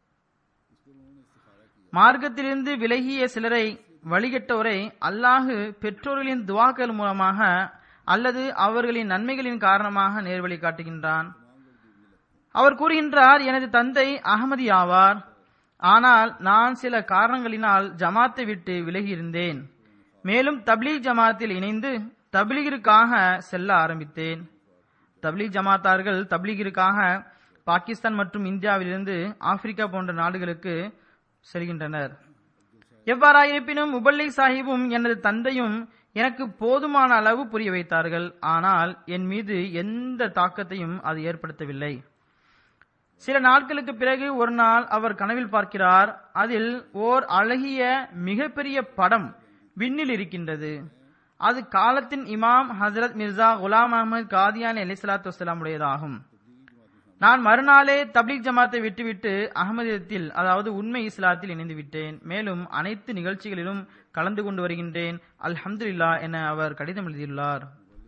மார்க்கத்திலிருந்து விலகிய சிலரை வழிகட்டோரை அல்லாஹு பெற்றோர்களின் துவாக்கள் மூலமாக அல்லது அவர்களின் நன்மைகளின் காரணமாக நேர்வழி காட்டுகின்றான் அவர் கூறுகின்றார் எனது தந்தை அகமதி ஆவார் ஆனால் நான் சில காரணங்களினால் ஜமாத்தை விட்டு விலகியிருந்தேன் மேலும் தப்லீக் ஜமாத்தில் இணைந்து தப்லீகிற்காக செல்ல ஆரம்பித்தேன் தப்லீக் ஜமாத்தார்கள் தப்லீகிற்காக பாகிஸ்தான் மற்றும் இந்தியாவிலிருந்து ஆப்பிரிக்கா போன்ற நாடுகளுக்கு செல்கின்றனர் எவ்வாறாயிருப்பினும் முபல்லிக் சாஹிபும் எனது தந்தையும் எனக்கு போதுமான அளவு புரிய வைத்தார்கள் ஆனால் என் மீது எந்த தாக்கத்தையும் அது ஏற்படுத்தவில்லை சில நாட்களுக்கு பிறகு ஒரு நாள் அவர் கனவில் பார்க்கிறார் அதில் ஓர் அழகிய மிகப்பெரிய படம் விண்ணில் இருக்கின்றது அது காலத்தின் இமாம் ஹசரத் மிர்சா குலாம் அகமது காதியான் அலிசலாத்து வசலாம் உடையதாகும் நான் மறுநாளே தப்லீக் ஜமாத்தை விட்டுவிட்டு அகமதியத்தில் அதாவது உண்மை இஸ்லாத்தில் இணைந்து விட்டேன் மேலும் அனைத்து நிகழ்ச்சிகளிலும் கலந்து கொண்டு வருகின்றேன் அல்ஹம்துலில்லா என அவர் கடிதம் எழுதியுள்ளார்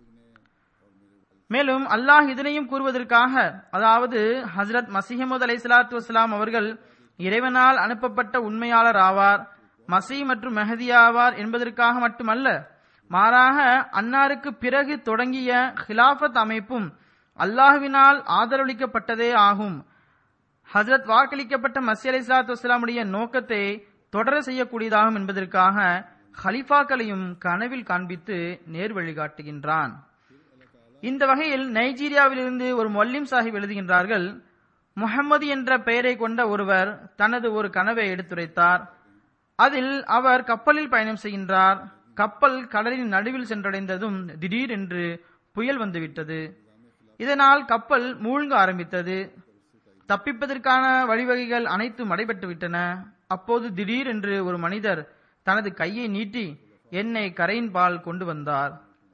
மேலும் அல்லாஹ் இதனையும் கூறுவதற்காக அதாவது ஹசரத் மசிஹமது அலை சலாத்து வசலாம் அவர்கள் இறைவனால் அனுப்பப்பட்ட உண்மையாளர் ஆவார் மசி மற்றும் மெஹதி ஆவார் என்பதற்காக மட்டுமல்ல மாறாக அன்னாருக்கு பிறகு தொடங்கிய ஹிலாஃபத் அமைப்பும் அல்லாஹுவினால் ஆதரவளிக்கப்பட்டதே ஆகும் ஹசரத் வாக்களிக்கப்பட்ட மசி அலி சலாத்து வசலாமுடைய நோக்கத்தை தொடர செய்யக்கூடியதாகும் என்பதற்காக ஹலிஃபாக்களையும் கனவில் காண்பித்து நேர் வழிகாட்டுகின்றான் இந்த வகையில் நைஜீரியாவிலிருந்து ஒரு மொல்லிம் சாஹிப் எழுதுகின்றார்கள் முகம்மது என்ற பெயரை கொண்ட ஒருவர் தனது ஒரு கனவை எடுத்துரைத்தார் அதில் அவர் கப்பலில் பயணம் செய்கின்றார் கப்பல் கடலின் நடுவில் சென்றடைந்ததும் திடீரென்று புயல் வந்துவிட்டது இதனால் கப்பல் மூழ்க ஆரம்பித்தது தப்பிப்பதற்கான வழிவகைகள் அனைத்தும் அடைபட்டு விட்டன அப்போது திடீரென்று ஒரு மனிதர் தனது கையை நீட்டி என்னை கரையின் பால் கொண்டு வந்தார்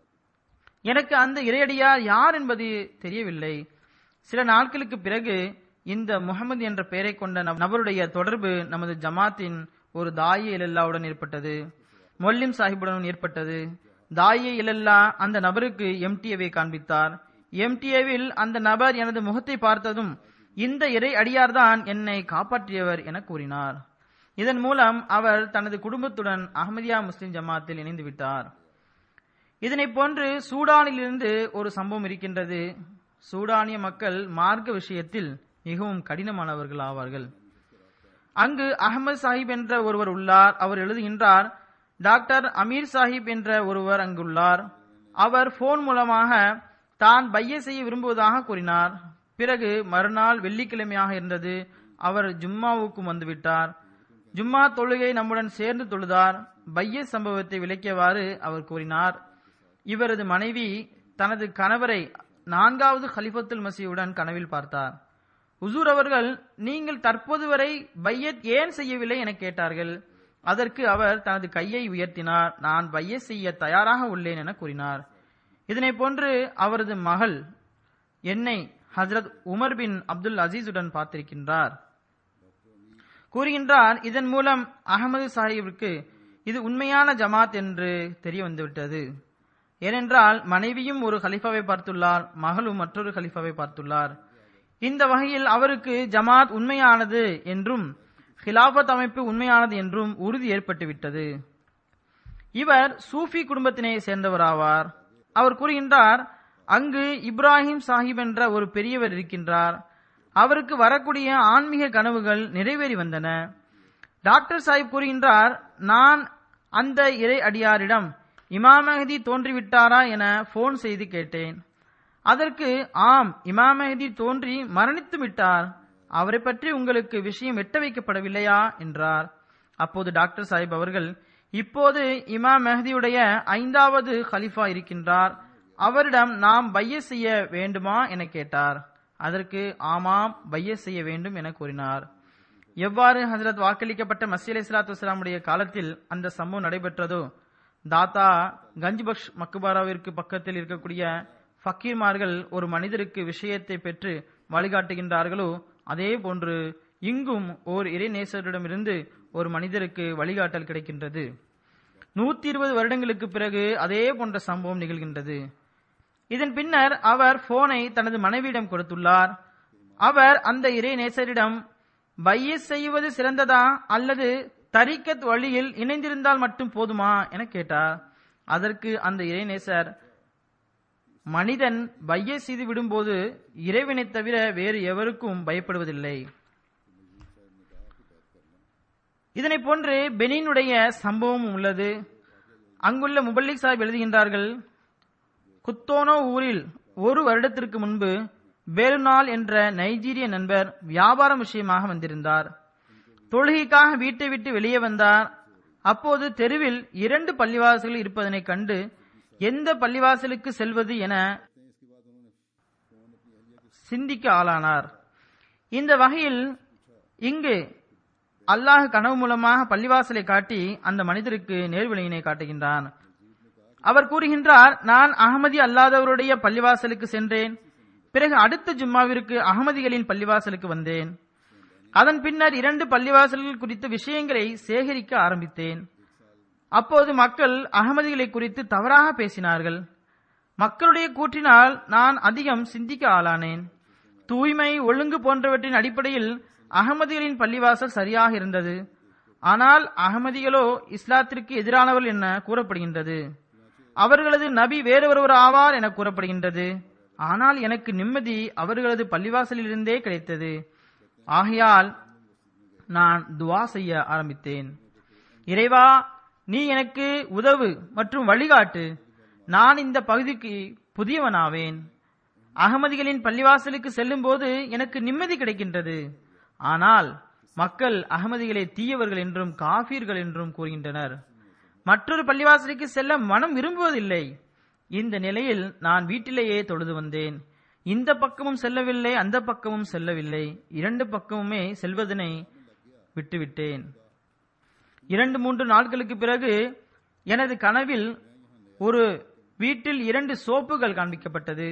எனக்கு அந்த இறையடியார் யார் என்பது தெரியவில்லை சில நாட்களுக்கு பிறகு இந்த முகமது என்ற பெயரை கொண்ட நப- நபருடைய தொடர்பு நமது ஜமாத்தின் ஒரு தாயே இலல்லாவுடன் ஏற்பட்டது மொல்லிம் சாஹிபுடன் ஏற்பட்டது தாயே இலல்லா அந்த நபருக்கு எம்டிஏவை காண்பித்தார் எம்டிஏவில் அந்த நபர் எனது முகத்தை பார்த்ததும் இந்த இறை அடியார்தான் என்னை காப்பாற்றியவர் என கூறினார் இதன் மூலம் அவர் தனது குடும்பத்துடன் அஹ்மதியா முஸ்லிம் ஜமாத்தில் இணைந்து விட்டார் இதனை போன்று சூடானிலிருந்து ஒரு சம்பவம் இருக்கின்றது சூடானிய மக்கள் மார்க்க விஷயத்தில் மிகவும் கடினமானவர்கள் ஆவார்கள் அங்கு அகமது சாஹிப் என்ற ஒருவர் உள்ளார் அவர் எழுதுகின்றார் டாக்டர் அமீர் சாஹிப் என்ற ஒருவர் அங்குள்ளார் அவர் போன் மூலமாக தான் பைய செய்ய விரும்புவதாக கூறினார் பிறகு மறுநாள் வெள்ளிக்கிழமையாக இருந்தது அவர் ஜும்மாவுக்கும் வந்துவிட்டார் ஜும்மா தொழுகை நம்முடன் சேர்ந்து தொழுதார் பைய சம்பவத்தை விளக்கியவாறு அவர் கூறினார் இவரது மனைவி தனது கணவரை நான்காவது ஹலிஃபத்துல் மசீவுடன் கனவில் பார்த்தார் உசூர் அவர்கள் நீங்கள் தற்போது வரை பையத் ஏன் செய்யவில்லை என கேட்டார்கள் அதற்கு அவர் தனது கையை உயர்த்தினார் நான் பையத் செய்ய தயாராக உள்ளேன் என கூறினார் இதனை போன்று அவரது மகள் என்னை ஹஜரத் உமர் பின் அப்துல் அசீஸுடன் பார்த்திருக்கின்றார் கூறுகின்றார் இதன் மூலம் அகமது சாஹிபிற்கு இது உண்மையான ஜமாத் என்று தெரிய வந்துவிட்டது ஏனென்றால் மனைவியும் ஒரு கலிஃபாவை பார்த்துள்ளார் மகளும் மற்றொரு கலிஃபாவை பார்த்துள்ளார் இந்த வகையில் அவருக்கு ஜமாத் உண்மையானது என்றும் ஹிலாபத் அமைப்பு உண்மையானது என்றும் உறுதி ஏற்பட்டுவிட்டது இவர் சூஃபி குடும்பத்தினை சேர்ந்தவராவார் அவர் கூறுகின்றார் அங்கு இப்ராஹிம் சாஹிப் என்ற ஒரு பெரியவர் இருக்கின்றார் அவருக்கு வரக்கூடிய ஆன்மீக கனவுகள் நிறைவேறி வந்தன டாக்டர் சாஹிப் கூறுகின்றார் நான் அந்த இறை அடியாரிடம் இமாம் மெஹதி தோன்றிவிட்டாரா என போன் செய்து கேட்டேன் அதற்கு ஆம் இமாம் மெஹதி தோன்றி மரணித்து விட்டார் அவரை பற்றி உங்களுக்கு விஷயம் எட்ட வைக்கப்படவில்லையா என்றார் அப்போது டாக்டர் சாஹிப் அவர்கள் இப்போது இமாம் மெஹதியுடைய ஐந்தாவது கலிஃபா இருக்கின்றார் அவரிடம் நாம் பைய செய்ய வேண்டுமா என கேட்டார் அதற்கு ஆமாம் பைய செய்ய வேண்டும் என கூறினார் எவ்வாறு ஹசரத் வாக்களிக்கப்பட்ட மசி அலி சலாத்து வசலாமுடைய காலத்தில் அந்த சம்பவம் நடைபெற்றதோ தாத்தா கஞ்ச்பக்ஷ் மக்குபாராவிற்கு பக்கத்தில் இருக்கக்கூடிய ஃபக்கீர்மார்கள் ஒரு மனிதருக்கு விஷயத்தை பெற்று வழிகாட்டுகின்றார்களோ அதே போன்று இங்கும் ஓர் இறைநேசரிடமிருந்து ஒரு மனிதருக்கு வழிகாட்டல் கிடைக்கின்றது நூத்தி இருபது வருடங்களுக்கு பிறகு அதே போன்ற சம்பவம் நிகழ்கின்றது இதன் பின்னர் அவர் போனை தனது மனைவியிடம் கொடுத்துள்ளார் அவர் அந்த இறைநேசரிடம் பையஸ் செய்வது சிறந்ததா அல்லது தரிக்கத் வழியில் இணைந்திருந்தால் மட்டும் போதுமா என கேட்டார் அதற்கு அந்த இறைநேசர் மனிதன் பைய செய்து விடும்போது இறைவனைத் தவிர வேறு எவருக்கும் பயப்படுவதில்லை இதனை போன்று பெனினுடைய சம்பவம் உள்ளது அங்குள்ள முபல்லிக் சாஹிப் எழுதுகின்றார்கள் குத்தோனோ ஊரில் ஒரு வருடத்திற்கு முன்பு பேருநாள் என்ற நைஜீரிய நண்பர் வியாபாரம் விஷயமாக வந்திருந்தார் தொழுகைக்காக வீட்டை விட்டு வெளியே வந்தார் அப்போது தெருவில் இரண்டு பள்ளிவாசல்கள் இருப்பதனை கண்டு எந்த பள்ளிவாசலுக்கு செல்வது என சிந்திக்க ஆளானார் இந்த வகையில் இங்கு அல்லாஹ் கனவு மூலமாக பள்ளிவாசலை காட்டி அந்த மனிதருக்கு நேர்வழியினை காட்டுகின்றான் அவர் கூறுகின்றார் நான் அகமதி அல்லாதவருடைய பள்ளிவாசலுக்கு சென்றேன் பிறகு அடுத்த ஜும்மாவிற்கு அகமதிகளின் பள்ளிவாசலுக்கு வந்தேன் அதன் பின்னர் இரண்டு பள்ளிவாசல்கள் குறித்த விஷயங்களை சேகரிக்க ஆரம்பித்தேன் அப்போது மக்கள் அகமதிகளை குறித்து தவறாக பேசினார்கள் மக்களுடைய கூற்றினால் நான் அதிகம் சிந்திக்க ஆளானேன் தூய்மை ஒழுங்கு போன்றவற்றின் அடிப்படையில் அகமதிகளின் பள்ளிவாசல் சரியாக இருந்தது ஆனால் அகமதிகளோ இஸ்லாத்திற்கு எதிரானவர்கள் என கூறப்படுகின்றது அவர்களது நபி வேறொருவர் ஆவார் என கூறப்படுகின்றது ஆனால் எனக்கு நிம்மதி அவர்களது பள்ளிவாசலிலிருந்தே கிடைத்தது ஆகையால் நான் துவா செய்ய ஆரம்பித்தேன் இறைவா நீ எனக்கு உதவு மற்றும் வழிகாட்டு நான் இந்த பகுதிக்கு புதியவனாவேன் அகமதிகளின் பள்ளிவாசலுக்கு செல்லும் போது எனக்கு நிம்மதி கிடைக்கின்றது ஆனால் மக்கள் அகமதிகளை தீயவர்கள் என்றும் காபீர்கள் என்றும் கூறுகின்றனர் மற்றொரு பள்ளிவாசலுக்கு செல்ல மனம் விரும்புவதில்லை இந்த நிலையில் நான் வீட்டிலேயே தொழுது வந்தேன் இந்த பக்கமும் செல்லவில்லை அந்த பக்கமும் செல்லவில்லை இரண்டு பக்கமுமே செல்வதனை விட்டுவிட்டேன் இரண்டு மூன்று நாட்களுக்கு பிறகு எனது கனவில் ஒரு வீட்டில் இரண்டு சோப்புகள் காண்பிக்கப்பட்டது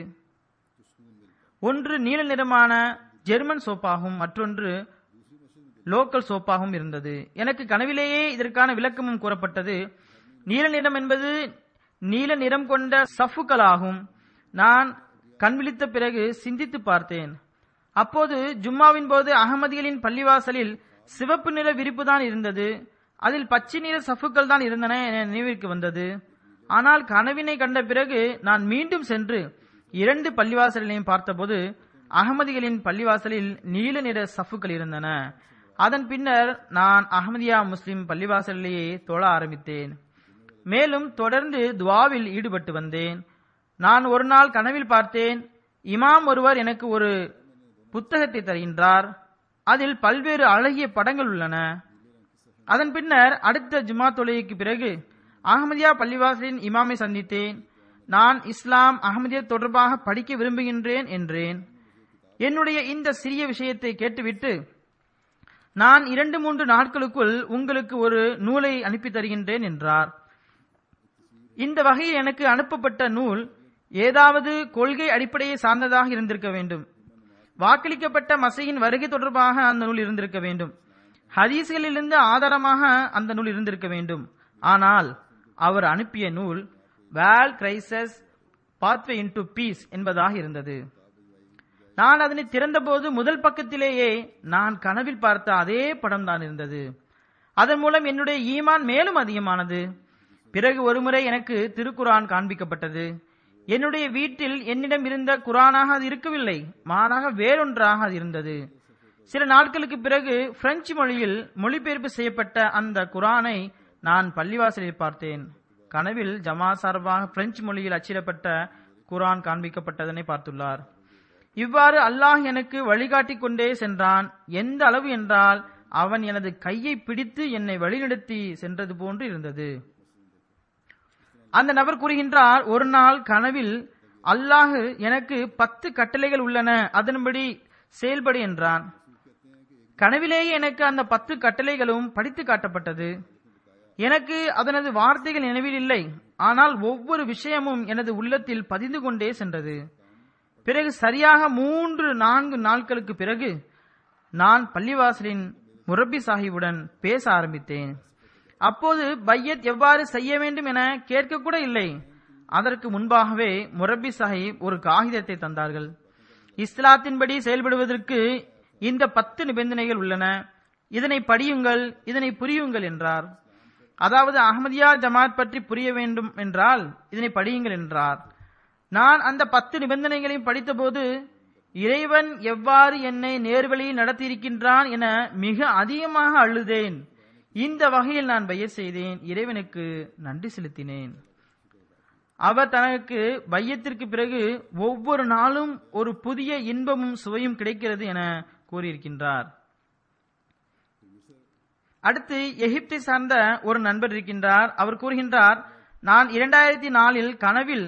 ஒன்று நீல நிறமான ஜெர்மன் சோப்பாகும் மற்றொன்று லோக்கல் சோப்பாகவும் இருந்தது எனக்கு கனவிலேயே இதற்கான விளக்கமும் கூறப்பட்டது நீல நிறம் என்பது நீல நிறம் கொண்ட சஃப்புகளாகும் நான் கண் விழித்த பிறகு சிந்தித்து பார்த்தேன் அப்போது ஜும்மாவின் போது அகமதிகளின் பள்ளிவாசலில் சிவப்பு நிற விரிப்பு தான் இருந்தது அதில் பச்சை நிற சஃப்புகள் தான் இருந்தன என நினைவிற்கு வந்தது ஆனால் கனவினை கண்ட பிறகு நான் மீண்டும் சென்று இரண்டு பள்ளிவாசலையும் பார்த்தபோது அகமதிகளின் பள்ளிவாசலில் நீல நிற சஃப்புகள் இருந்தன அதன் பின்னர் நான் அகமதியா முஸ்லிம் பள்ளிவாசலிலேயே தொழ ஆரம்பித்தேன் மேலும் தொடர்ந்து துவாவில் ஈடுபட்டு வந்தேன் நான் ஒரு நாள் கனவில் பார்த்தேன் இமாம் ஒருவர் எனக்கு ஒரு புத்தகத்தை தருகின்றார் அதில் பல்வேறு அழகிய படங்கள் உள்ளன அதன் பின்னர் அடுத்த ஜுமா தொழுகைக்கு பிறகு அகமதியா பள்ளிவாசலின் இமாமை சந்தித்தேன் நான் இஸ்லாம் அகமதியா தொடர்பாக படிக்க விரும்புகின்றேன் என்றேன் என்னுடைய இந்த சிறிய விஷயத்தை கேட்டுவிட்டு நான் இரண்டு மூன்று நாட்களுக்குள் உங்களுக்கு ஒரு நூலை அனுப்பி தருகின்றேன் என்றார் இந்த வகையில் எனக்கு அனுப்பப்பட்ட நூல் ஏதாவது கொள்கை அடிப்படையை சார்ந்ததாக இருந்திருக்க வேண்டும் வாக்களிக்கப்பட்ட மசையின் வருகை தொடர்பாக அந்த நூல் இருந்திருக்க வேண்டும் ஹதீஸ்களிலிருந்து ஆதாரமாக அந்த நூல் இருந்திருக்க வேண்டும் ஆனால் அவர் அனுப்பிய நூல் வேல் கிரைசஸ் பாத்வே இன்டு பீஸ் என்பதாக இருந்தது நான் அதனை திறந்தபோது முதல் பக்கத்திலேயே நான் கனவில் பார்த்த அதே படம் தான் இருந்தது அதன் மூலம் என்னுடைய ஈமான் மேலும் அதிகமானது பிறகு ஒருமுறை எனக்கு திருக்குரான் காண்பிக்கப்பட்டது என்னுடைய வீட்டில் என்னிடம் இருந்த குரானாக அது இருக்கவில்லை மாறாக வேறொன்றாக அது இருந்தது சில நாட்களுக்கு பிறகு பிரெஞ்சு மொழியில் மொழிபெயர்ப்பு செய்யப்பட்ட அந்த குரானை நான் பள்ளிவாசலில் பார்த்தேன் கனவில் ஜமா சார்பாக பிரெஞ்சு மொழியில் அச்சிடப்பட்ட குரான் காண்பிக்கப்பட்டதனை பார்த்துள்ளார் இவ்வாறு அல்லாஹ் எனக்கு வழிகாட்டிக் கொண்டே சென்றான் எந்த அளவு என்றால் அவன் எனது கையை பிடித்து என்னை வழிநடத்தி சென்றது போன்று இருந்தது அந்த நபர் கூறுகின்றார் ஒரு நாள் கனவில் அல்லாஹ் எனக்கு பத்து கட்டளைகள் உள்ளன அதன்படி செயல்படு என்றான் கனவிலேயே எனக்கு அந்த பத்து கட்டளைகளும் படித்து காட்டப்பட்டது எனக்கு அதனது வார்த்தைகள் நினைவில் இல்லை ஆனால் ஒவ்வொரு விஷயமும் எனது உள்ளத்தில் பதிந்து கொண்டே சென்றது பிறகு சரியாக மூன்று நான்கு நாட்களுக்கு பிறகு நான் பள்ளிவாசலின் முரப்பி சாஹிபுடன் பேச ஆரம்பித்தேன் அப்போது பையத் எவ்வாறு செய்ய வேண்டும் என கேட்க கூட இல்லை அதற்கு முன்பாகவே முரப்பி சாஹிப் ஒரு காகிதத்தை தந்தார்கள் இஸ்லாத்தின்படி செயல்படுவதற்கு இந்த பத்து நிபந்தனைகள் உள்ளன இதனை படியுங்கள் இதனை புரியுங்கள் என்றார் அதாவது அஹமதியா ஜமாத் பற்றி புரிய வேண்டும் என்றால் இதனை படியுங்கள் என்றார் நான் அந்த பத்து நிபந்தனைகளையும் படித்தபோது இறைவன் எவ்வாறு என்னை நேர்வழியில் நடத்தியிருக்கின்றான் என மிக அதிகமாக அழுதேன் இந்த வகையில் நான் பையச் செய்தேன் இறைவனுக்கு நன்றி செலுத்தினேன் அவர் தனக்கு பையத்திற்கு பிறகு ஒவ்வொரு நாளும் ஒரு புதிய இன்பமும் சுவையும் கிடைக்கிறது என கூறியிருக்கின்றார் அடுத்து எகிப்தை சார்ந்த ஒரு நண்பர் இருக்கின்றார் அவர் கூறுகின்றார் நான் இரண்டாயிரத்தி நாலில் கனவில்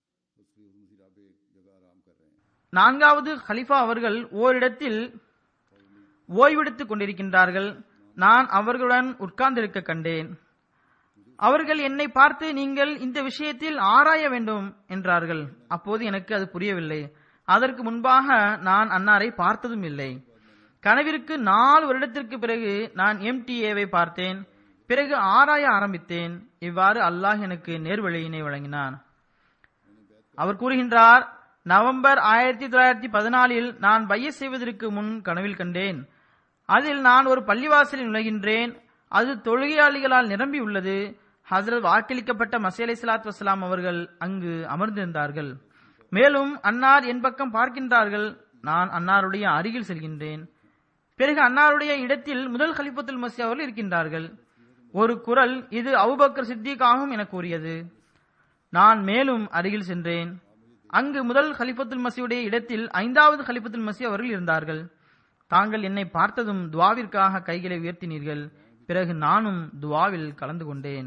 நான்காவது ஹலிஃபா அவர்கள் ஓரிடத்தில் ஓய்வெடுத்துக் கொண்டிருக்கின்றார்கள் நான் அவர்களுடன் உட்கார்ந்திருக்க கண்டேன் அவர்கள் என்னை பார்த்து நீங்கள் இந்த விஷயத்தில் ஆராய வேண்டும் என்றார்கள் அப்போது எனக்கு அது புரியவில்லை அதற்கு முன்பாக நான் அன்னாரை பார்த்ததும் இல்லை கனவிற்கு நாலு வருடத்திற்கு பிறகு நான் எம்டிஏவை பார்த்தேன் பிறகு ஆராய ஆரம்பித்தேன் இவ்வாறு அல்லாஹ் எனக்கு நேர்வழியினை வழங்கினான் அவர் கூறுகின்றார் நவம்பர் ஆயிரத்தி தொள்ளாயிரத்தி பதினாலில் நான் பைய செய்வதற்கு முன் கனவில் கண்டேன் அதில் நான் ஒரு பள்ளிவாசலில் நுழைகின்றேன் அது தொழுகையாளிகளால் நிரம்பி உள்ளது ஹசரத் வாக்களிக்கப்பட்ட மசீ அலி சலாத் வசலாம் அவர்கள் அங்கு அமர்ந்திருந்தார்கள் மேலும் அன்னார் என் பக்கம் பார்க்கின்றார்கள் நான் அன்னாருடைய அருகில் செல்கின்றேன் பிறகு அன்னாருடைய இடத்தில் முதல் ஹலிஃபத்துல் மசி அவர்கள் இருக்கின்றார்கள் ஒரு குரல் இது அவுபக்கர் சித்திக் ஆகும் என கூறியது நான் மேலும் அருகில் சென்றேன் அங்கு முதல் ஹலிஃபத்துல் மசியுடைய இடத்தில் ஐந்தாவது ஹலிஃபத்துல் மசி அவர்கள் இருந்தார்கள் தாங்கள் என்னை பார்த்ததும் துவாவிற்காக கைகளை உயர்த்தினீர்கள் பிறகு நானும் துவாவில் கலந்து கொண்டேன்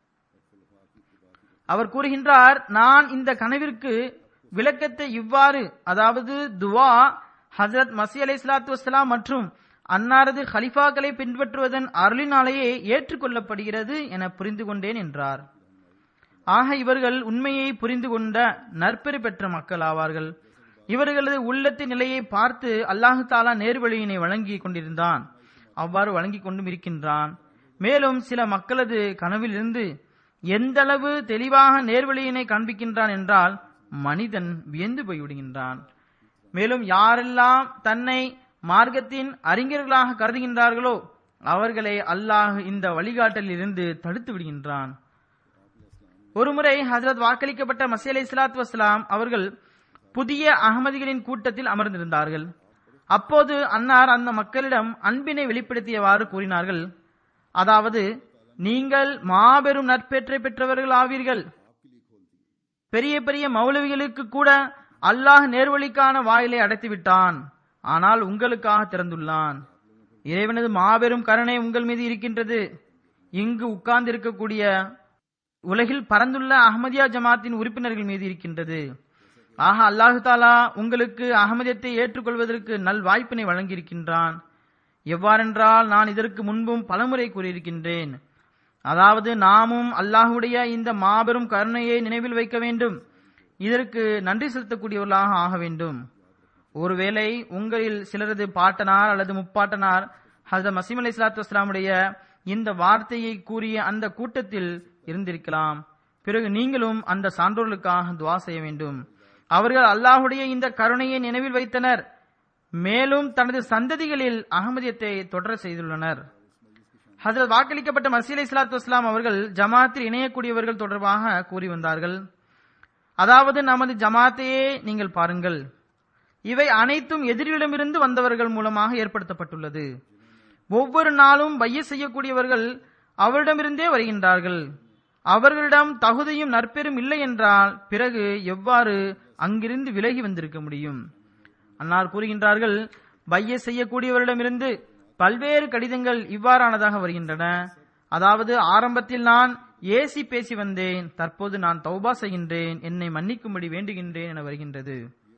அவர் கூறுகின்றார் நான் இந்த கனவிற்கு விளக்கத்தை இவ்வாறு அதாவது துவா ஹசரத் மசி அலை சலாத்து வசலாம் மற்றும் அன்னாரது ஹலிஃபாக்களை பின்பற்றுவதன் அருளினாலேயே ஏற்றுக்கொள்ளப்படுகிறது என புரிந்து கொண்டேன் என்றார் ஆக இவர்கள் உண்மையை புரிந்து கொண்ட நற்பெறு பெற்ற மக்கள் ஆவார்கள் இவர்களது உள்ளத்தின் நிலையை பார்த்து அல்லாஹு தாலா நேர்வழியினை வழங்கி கொண்டிருந்தான் அவ்வாறு வழங்கி கொண்டும் இருக்கின்றான் மேலும் சில மக்களது கனவிலிருந்து எந்தளவு தெளிவாக நேர்வழியினை காண்பிக்கின்றான் என்றால் மனிதன் வியந்து போய்விடுகின்றான் மேலும் யாரெல்லாம் தன்னை மார்க்கத்தின் அறிஞர்களாக கருதுகின்றார்களோ அவர்களை அல்லாஹ் இந்த வழிகாட்டலில் இருந்து தடுத்து விடுகின்றான் ஒருமுறை ஹசரத் வாக்களிக்கப்பட்ட மசி அலை சலாத் வஸ்லாம் அவர்கள் புதிய அகமதிகளின் கூட்டத்தில் அமர்ந்திருந்தார்கள் அப்போது அன்னார் அந்த மக்களிடம் அன்பினை வெளிப்படுத்தியவாறு கூறினார்கள் அதாவது நீங்கள் மாபெரும் நற்பேற்றை பெற்றவர்கள் ஆவீர்கள் பெரிய பெரிய மௌலவிகளுக்கு கூட அல்லாஹ் நேர்வழிக்கான வாயிலை அடைத்து விட்டான் ஆனால் உங்களுக்காக திறந்துள்ளான் இறைவனது மாபெரும் கருணை உங்கள் மீது இருக்கின்றது இங்கு உட்கார்ந்து இருக்கக்கூடிய உலகில் பறந்துள்ள அகமதியா ஜமாத்தின் உறுப்பினர்கள் மீது இருக்கின்றது ஆக அல்லாஹு தாலா உங்களுக்கு அகமதியத்தை ஏற்றுக்கொள்வதற்கு நல் வாய்ப்பினை வழங்கியிருக்கின்றான் எவ்வாறென்றால் நான் இதற்கு முன்பும் பலமுறை கூறியிருக்கின்றேன் அதாவது நாமும் அல்லாஹுடைய இந்த மாபெரும் கருணையை நினைவில் வைக்க வேண்டும் இதற்கு நன்றி செலுத்தக்கூடியவர்களாக ஆக வேண்டும் ஒருவேளை உங்களில் சிலரது பாட்டனார் அல்லது முப்பாட்டனார் ஹசரத் மசீம் அலி சலாத்து வஸ்லாமுடைய இந்த வார்த்தையை கூறிய அந்த கூட்டத்தில் இருந்திருக்கலாம் பிறகு நீங்களும் அந்த சான்றோர்களுக்காக துவா செய்ய வேண்டும் அவர்கள் அல்லாஹுடைய இந்த கருணையை நினைவில் வைத்தனர் மேலும் தனது சந்ததிகளில் அகமதியத்தை தொடர செய்துள்ளனர் ஹசரத் வாக்களிக்கப்பட்ட மசீ அலி சலாத்து வஸ்லாம் அவர்கள் ஜமாத்தில் இணையக்கூடியவர்கள் தொடர்பாக கூறி வந்தார்கள் அதாவது நமது ஜமாத்தையே நீங்கள் பாருங்கள் இவை அனைத்தும் எதிரிடமிருந்து வந்தவர்கள் மூலமாக ஏற்படுத்தப்பட்டுள்ளது ஒவ்வொரு நாளும் பைய செய்யக்கூடியவர்கள் அவரிடமிருந்தே வருகின்றார்கள் அவர்களிடம் தகுதியும் நற்பெரும் இல்லை என்றால் பிறகு எவ்வாறு அங்கிருந்து விலகி வந்திருக்க முடியும் அன்னார் கூறுகின்றார்கள் பைய செய்யக்கூடியவரிடமிருந்து பல்வேறு கடிதங்கள் இவ்வாறானதாக வருகின்றன அதாவது ஆரம்பத்தில் நான் ஏசி பேசி வந்தேன் தற்போது நான் தௌபா செய்கின்றேன் என்னை மன்னிக்கும்படி வேண்டுகின்றேன் என வருகின்றது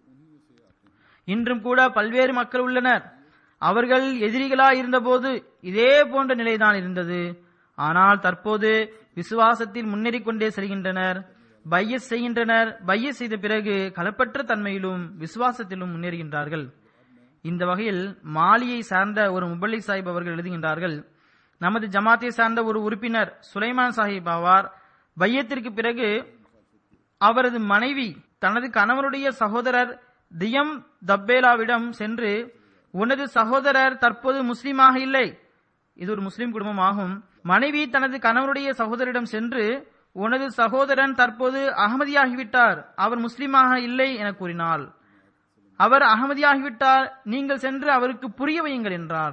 இன்றும் கூட பல்வேறு மக்கள் உள்ளனர் அவர்கள் எதிரிகளாய் இருந்தபோது இதே போன்ற நிலைதான் இருந்தது ஆனால் தற்போது விசுவாசத்தில் முன்னேறிக் கொண்டே செல்கின்றனர் பையஸ் செய்கின்றனர் பையஸ் செய்த பிறகு களப்பற்ற தன்மையிலும் விசுவாசத்திலும் முன்னேறுகின்றார்கள் இந்த வகையில் மாலியை சார்ந்த ஒரு முபல்லி சாஹிப் அவர்கள் எழுதுகின்றார்கள் நமது ஜமாத்தை சார்ந்த ஒரு உறுப்பினர் சுலைமான் சாஹிப் ஆவார் பையத்திற்கு பிறகு அவரது மனைவி தனது கணவனுடைய சகோதரர் தியம் தப்பேலாவிடம் சென்று உனது சகோதரர் தற்போது முஸ்லீமாக இல்லை இது ஒரு முஸ்லிம் குடும்பமாகும் மனைவி தனது கணவனுடைய சகோதரிடம் சென்று உனது சகோதரன் தற்போது அகமதியாகிவிட்டார் அவர் முஸ்லீமாக இல்லை என கூறினாள் அவர் அகமதியாகிவிட்டார் நீங்கள் சென்று அவருக்கு புரிய வையுங்கள் என்றார்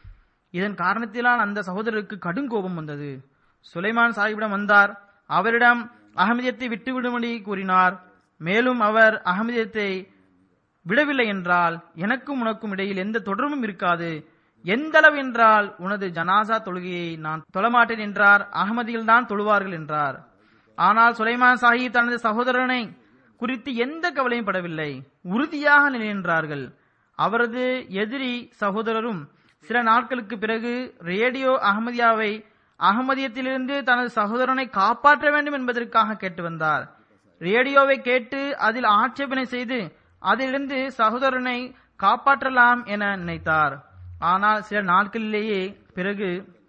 இதன் காரணத்தினால் அந்த சகோதரருக்கு கடும் கோபம் வந்தது சுலைமான் சாஹிபிடம் வந்தார் அவரிடம் அகமதியத்தை விட்டுவிடும்படி கூறினார் மேலும் அவர் அகமதியத்தை விடவில்லை என்றால் எனக்கும் உனக்கும் இடையில் எந்த தொடர்பும் இருக்காது எந்த அளவு என்றால் உனது ஜனாசா தொழுகையை நான் தொழமாட்டேன் என்றார் அகமதியில் தான் தொழுவார்கள் என்றார் ஆனால் சுலைமான் சாஹிப் தனது சகோதரனை குறித்து எந்த கவலையும் படவில்லை உறுதியாக நின்றார்கள் அவரது எதிரி சகோதரரும் சில நாட்களுக்கு பிறகு ரேடியோ அகமதியாவை அகமதியத்திலிருந்து தனது சகோதரனை காப்பாற்ற வேண்டும் என்பதற்காக கேட்டு வந்தார் ரேடியோவை கேட்டு அதில் ஆட்சேபனை செய்து அதிலிருந்து சகோதரனை காப்பாற்றலாம் என நினைத்தார் ஆனால் சில நாட்களிலேயே பிறகு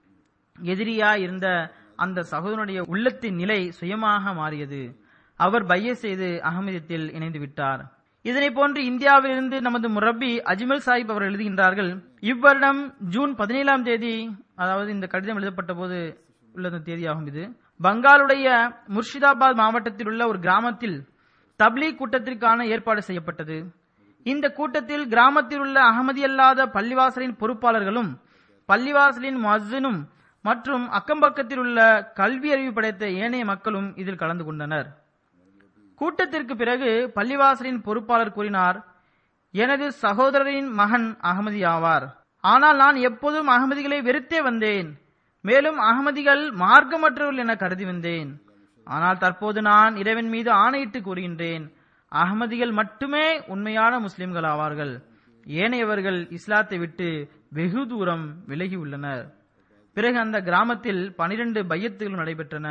எதிரியா இருந்த அந்த சகோதரனுடைய உள்ளத்தின் நிலை சுயமாக மாறியது அவர் பைய செய்து அகமதியத்தில் இணைந்து விட்டார் இதனை போன்று இந்தியாவிலிருந்து நமது முரப்பி அஜ்மல் சாஹிப் அவர் எழுதுகின்றார்கள் இவ்வருடம் ஜூன் பதினேழாம் தேதி அதாவது இந்த கடிதம் எழுதப்பட்ட போது உள்ள தேதியாகும் இது பங்காளுடைய முர்ஷிதாபாத் மாவட்டத்தில் உள்ள ஒரு கிராமத்தில் தப்லீக் கூட்டத்திற்கான ஏற்பாடு செய்யப்பட்டது இந்த கூட்டத்தில் கிராமத்தில் உள்ள அகமதி அல்லாத பள்ளிவாசலின் பொறுப்பாளர்களும் பள்ளிவாசலின் மஸ்ஸினும் மற்றும் அக்கம்பக்கத்தில் உள்ள கல்வி அறிவு படைத்த ஏனைய மக்களும் இதில் கலந்து கொண்டனர் கூட்டத்திற்கு பிறகு பள்ளிவாசலின் பொறுப்பாளர் கூறினார் எனது சகோதரரின் மகன் அகமதி ஆவார் ஆனால் நான் எப்போதும் அகமதிகளை வெறுத்தே வந்தேன் மேலும் அகமதிகள் மார்க்கமற்றவர்கள் என கருதி வந்தேன் ஆனால் தற்போது நான் இறைவன் மீது ஆணையிட்டு கூறுகின்றேன் அகமதிகள் மட்டுமே உண்மையான முஸ்லிம்கள் ஆவார்கள் ஏனையவர்கள் இஸ்லாத்தை விட்டு வெகு தூரம் விலகி உள்ளனர் பிறகு அந்த கிராமத்தில் பனிரெண்டு பையத்துகள் நடைபெற்றன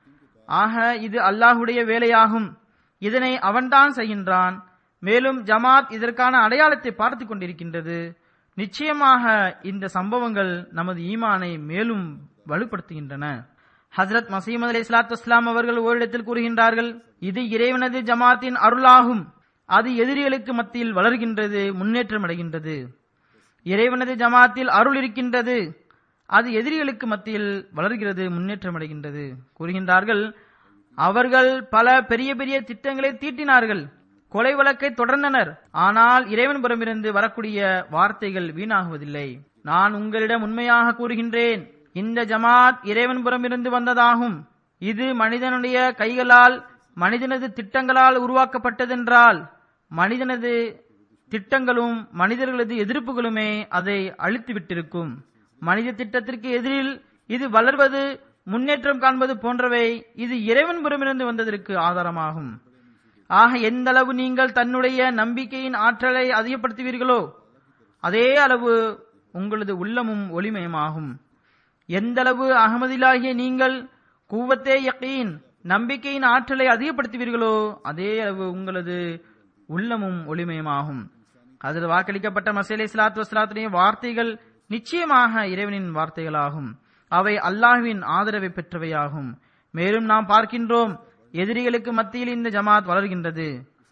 ஆக இது அல்லாஹுடைய வேலையாகும் இதனை அவன்தான் செய்கின்றான் மேலும் ஜமாத் இதற்கான அடையாளத்தை பார்த்து கொண்டிருக்கின்றது நிச்சயமாக இந்த சம்பவங்கள் நமது ஈமானை மேலும் வலுப்படுத்துகின்றன ஹசரத் மசீமது அலி இஸ்லாத்து இஸ்லாம் அவர்கள் ஓரிடத்தில் கூறுகின்றார்கள் இது இறைவனது ஜமாத்தின் அருளாகும் அது எதிரிகளுக்கு மத்தியில் வளர்கின்றது முன்னேற்றம் அடைகின்றது இறைவனது ஜமாத்தில் அருள் இருக்கின்றது அது எதிரிகளுக்கு மத்தியில் வளர்கிறது முன்னேற்றம் அடைகின்றது கூறுகின்றார்கள் அவர்கள் பல பெரிய பெரிய திட்டங்களை தீட்டினார்கள் கொலை வழக்கை தொடர்ந்தனர் ஆனால் இறைவன் புறமிருந்து வரக்கூடிய வார்த்தைகள் வீணாகுவதில்லை நான் உங்களிடம் உண்மையாக கூறுகின்றேன் இந்த ஜமாத் இறைவன் புறமிருந்து வந்ததாகும் இது மனிதனுடைய கைகளால் மனிதனது திட்டங்களால் உருவாக்கப்பட்டதென்றால் மனிதனது திட்டங்களும் மனிதர்களது எதிர்ப்புகளுமே அதை அழித்து விட்டிருக்கும் மனித திட்டத்திற்கு எதிரில் இது வளர்வது முன்னேற்றம் காண்பது போன்றவை இது இறைவன் புறமிருந்து வந்ததற்கு ஆதாரமாகும் ஆக எந்த அளவு நீங்கள் தன்னுடைய நம்பிக்கையின் ஆற்றலை அதிகப்படுத்துவீர்களோ அதே அளவு உங்களது உள்ளமும் ஒளிமயமாகும் எந்த அளவு அகமதிலாகிய நீங்கள் கூவத்தே யக்கீன் நம்பிக்கையின் ஆற்றலை அதிகப்படுத்துவீர்களோ அதே அளவு உங்களது உள்ளமும் ஒளிமயமாகும் அதில் வாக்களிக்கப்பட்ட மசேலை இஸ்லாத்து வஸ்லாத்துடைய வார்த்தைகள் நிச்சயமாக இறைவனின் வார்த்தைகளாகும் அவை அல்லாஹ்வின் ஆதரவை பெற்றவையாகும் மேலும் நாம் பார்க்கின்றோம் எதிரிகளுக்கு மத்தியில் இந்த ஜமாத் வளர்கின்றது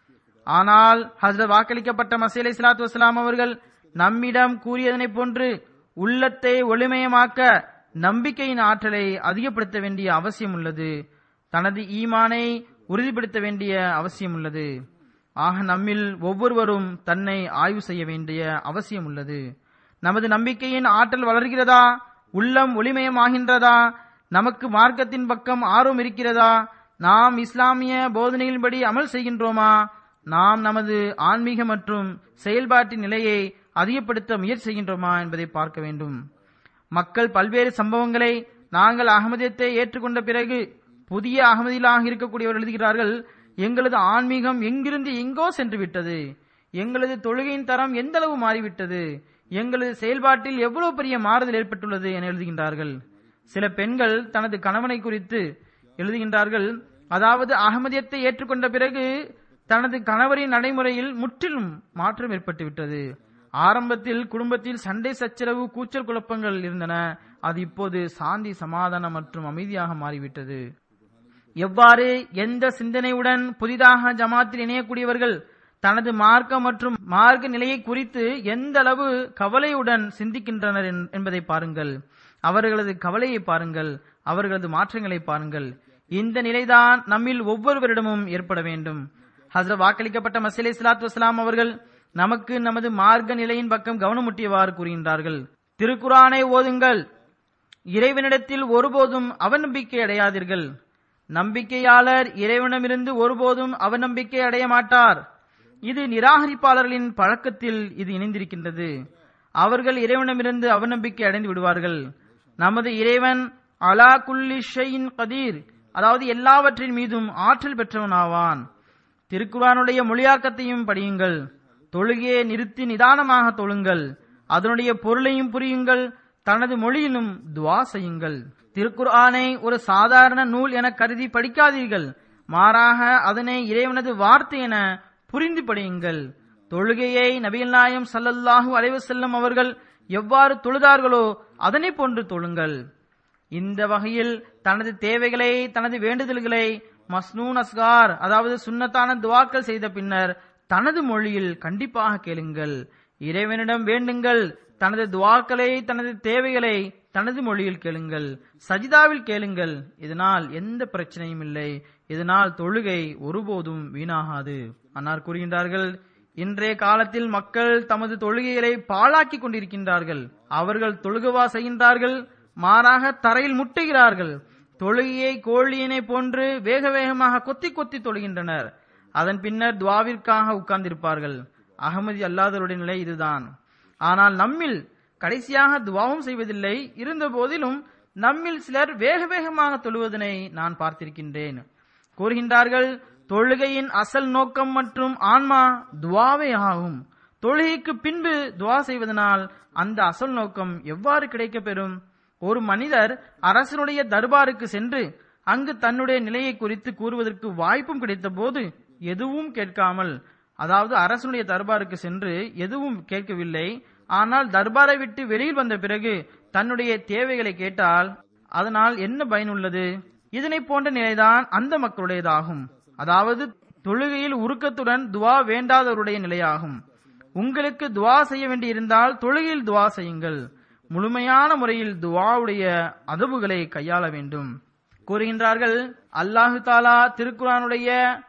ஆனால் ஹசரத் வாக்களிக்கப்பட்ட மசீலை இஸ்லாத்து வஸ்லாம் அவர்கள் நம்மிடம் கூறியதனைப் போன்று உள்ளத்தை ஒளிமயமாக்க நம்பிக்கையின் ஆற்றலை அதிகப்படுத்த வேண்டிய அவசியம் உள்ளது தனது ஈமானை உறுதிப்படுத்த வேண்டிய அவசியம் உள்ளது ஆக நம்மில் ஒவ்வொருவரும் தன்னை ஆய்வு செய்ய வேண்டிய அவசியம் உள்ளது நமது நம்பிக்கையின் ஆற்றல் வளர்கிறதா உள்ளம் ஒளிமயமாகின்றதா நமக்கு மார்க்கத்தின் பக்கம் ஆர்வம் இருக்கிறதா நாம் இஸ்லாமிய போதனைகளின்படி அமல் செய்கின்றோமா நாம் நமது ஆன்மீக மற்றும் செயல்பாட்டின் நிலையை அதிகப்படுத்த முயற்சி செய்கின்றோமா என்பதை பார்க்க வேண்டும் மக்கள் பல்வேறு சம்பவங்களை நாங்கள் அகமதியத்தை ஏற்றுக்கொண்ட பிறகு புதிய அகமதியிலாக இருக்கக்கூடியவர் எழுதுகிறார்கள் எங்களது ஆன்மீகம் எங்கிருந்து எங்கோ சென்று விட்டது எங்களது தொழுகையின் தரம் எந்த அளவு மாறிவிட்டது எங்களது செயல்பாட்டில் எவ்வளவு பெரிய மாறுதல் ஏற்பட்டுள்ளது என எழுதுகின்றார்கள் சில பெண்கள் தனது கணவனை குறித்து எழுதுகின்றார்கள் அதாவது அகமதியத்தை ஏற்றுக்கொண்ட பிறகு தனது கணவரின் நடைமுறையில் முற்றிலும் மாற்றம் ஏற்பட்டுவிட்டது ஆரம்பத்தில் குடும்பத்தில் சண்டை சச்சரவு கூச்சல் குழப்பங்கள் இருந்தன அது இப்போது சாந்தி சமாதானம் மற்றும் அமைதியாக மாறிவிட்டது எவ்வாறு எந்த சிந்தனையுடன் புதிதாக ஜமாத்தில் இணையக்கூடியவர்கள் தனது மார்க்க மற்றும் மார்க்க நிலையை குறித்து எந்த அளவு கவலையுடன் சிந்திக்கின்றனர் என்- என்பதை பாருங்கள் அவர்களது கவலையை பாருங்கள் அவர்களது மாற்றங்களை பாருங்கள் இந்த நிலைதான் நம்மில் ஒவ்வொருவரிடமும் ஏற்பட வேண்டும் ஹசரத் வாக்களிக்கப்பட்ட மசீலை சலாத்து வஸ்லாம் அவர்கள் நமக்கு நமது மார்க்க நிலையின் பக்கம் கவனமுட்டியவாறு கூறுகின்றார்கள் திருக்குரானை ஓதுங்கள் இறைவனிடத்தில் ஒருபோதும் அவநம்பிக்கை அடையாதீர்கள் நம்பிக்கையாளர் இறைவனிடமிருந்து ஒருபோதும் அவநம்பிக்கை அடைய மாட்டார் இது நிராகரிப்பாளர்களின் பழக்கத்தில் இது இணைந்திருக்கின்றது அவர்கள் இறைவனிடமிருந்து அவநம்பிக்கை அடைந்து விடுவார்கள் நமது இறைவன் அலா குல்லி ஷையின் கதீர் அதாவது எல்லாவற்றின் மீதும் ஆற்றல் பெற்றவனாவான் திருக்குரானுடைய மொழியாக்கத்தையும் படியுங்கள் தொழுகையை நிறுத்தி நிதானமாக தொழுங்கள் அதனுடைய பொருளையும் புரியுங்கள் தனது மொழியிலும் துவா செய்யுங்கள் திருக்குர்ஆனை ஒரு சாதாரண நூல் என கருதி படிக்காதீர்கள் மாறாக அதனை இறைவனது வார்த்தை என புரிந்து படியுங்கள் தொழுகையை நபிகள் நாயம் சல்லல்லாஹு அலைஹி வஸல்லம் அவர்கள் எவ்வாறு தொழுதார்களோ அதனை போன்று தொழுங்கள் இந்த வகையில் தனது தேவைகளை தனது வேண்டுதல்களை மஸ்னூன் அஸ்கார் அதாவது சுன்னத்தான துவாக்கள் செய்த பின்னர் தனது மொழியில் கண்டிப்பாக கேளுங்கள் இறைவனிடம் வேண்டுங்கள் தனது துவாக்களை தனது தேவைகளை தனது மொழியில் கேளுங்கள் சஜிதாவில் கேளுங்கள் இதனால் எந்த பிரச்சனையும் இல்லை இதனால் தொழுகை ஒருபோதும் வீணாகாது அன்னார் கூறுகின்றார்கள் இன்றைய காலத்தில் மக்கள் தமது தொழுகைகளை பாழாக்கி கொண்டிருக்கின்றார்கள் அவர்கள் தொழுகவா செய்கின்றார்கள் மாறாக தரையில் முட்டுகிறார்கள் தொழுகையை கோழியினை போன்று வேக வேகமாக கொத்தி கொத்தி தொழுகின்றனர் அதன் பின்னர் துவாவிற்காக உட்கார்ந்திருப்பார்கள் அகமதி அல்லாதவருடைய நிலை இதுதான் ஆனால் நம்மில் கடைசியாக துவாவும் செய்வதில்லை இருந்த போதிலும் நம்மில் சிலர் வேக வேகமாக தொழுவதனை நான் பார்த்திருக்கின்றேன் கூறுகின்றார்கள் தொழுகையின் அசல் நோக்கம் மற்றும் ஆன்மா துவாவே ஆகும் தொழுகைக்கு பின்பு துவா செய்வதனால் அந்த அசல் நோக்கம் எவ்வாறு கிடைக்கப்பெறும் ஒரு மனிதர் அரசனுடைய தர்பாருக்கு சென்று அங்கு தன்னுடைய நிலையை குறித்து கூறுவதற்கு வாய்ப்பும் கிடைத்த போது எதுவும் கேட்காமல் அதாவது அரசனுடைய தர்பாருக்கு சென்று எதுவும் கேட்கவில்லை ஆனால் தர்பாரை விட்டு வெளியில் வந்த பிறகு தன்னுடைய தேவைகளை கேட்டால் அதனால் என்ன பயனுள்ளது இதனை போன்ற நிலைதான் அந்த மக்களுடையதாகும் அதாவது தொழுகையில் உருக்கத்துடன் துவா வேண்டாதவருடைய நிலையாகும் உங்களுக்கு துவா செய்ய வேண்டியிருந்தால் தொழுகையில் துவா செய்யுங்கள் முழுமையான முறையில் துவாவுடைய அதவுகளை கையாள வேண்டும் கூறுகின்றார்கள் அல்லாஹு தாலா திருக்குரானுடைய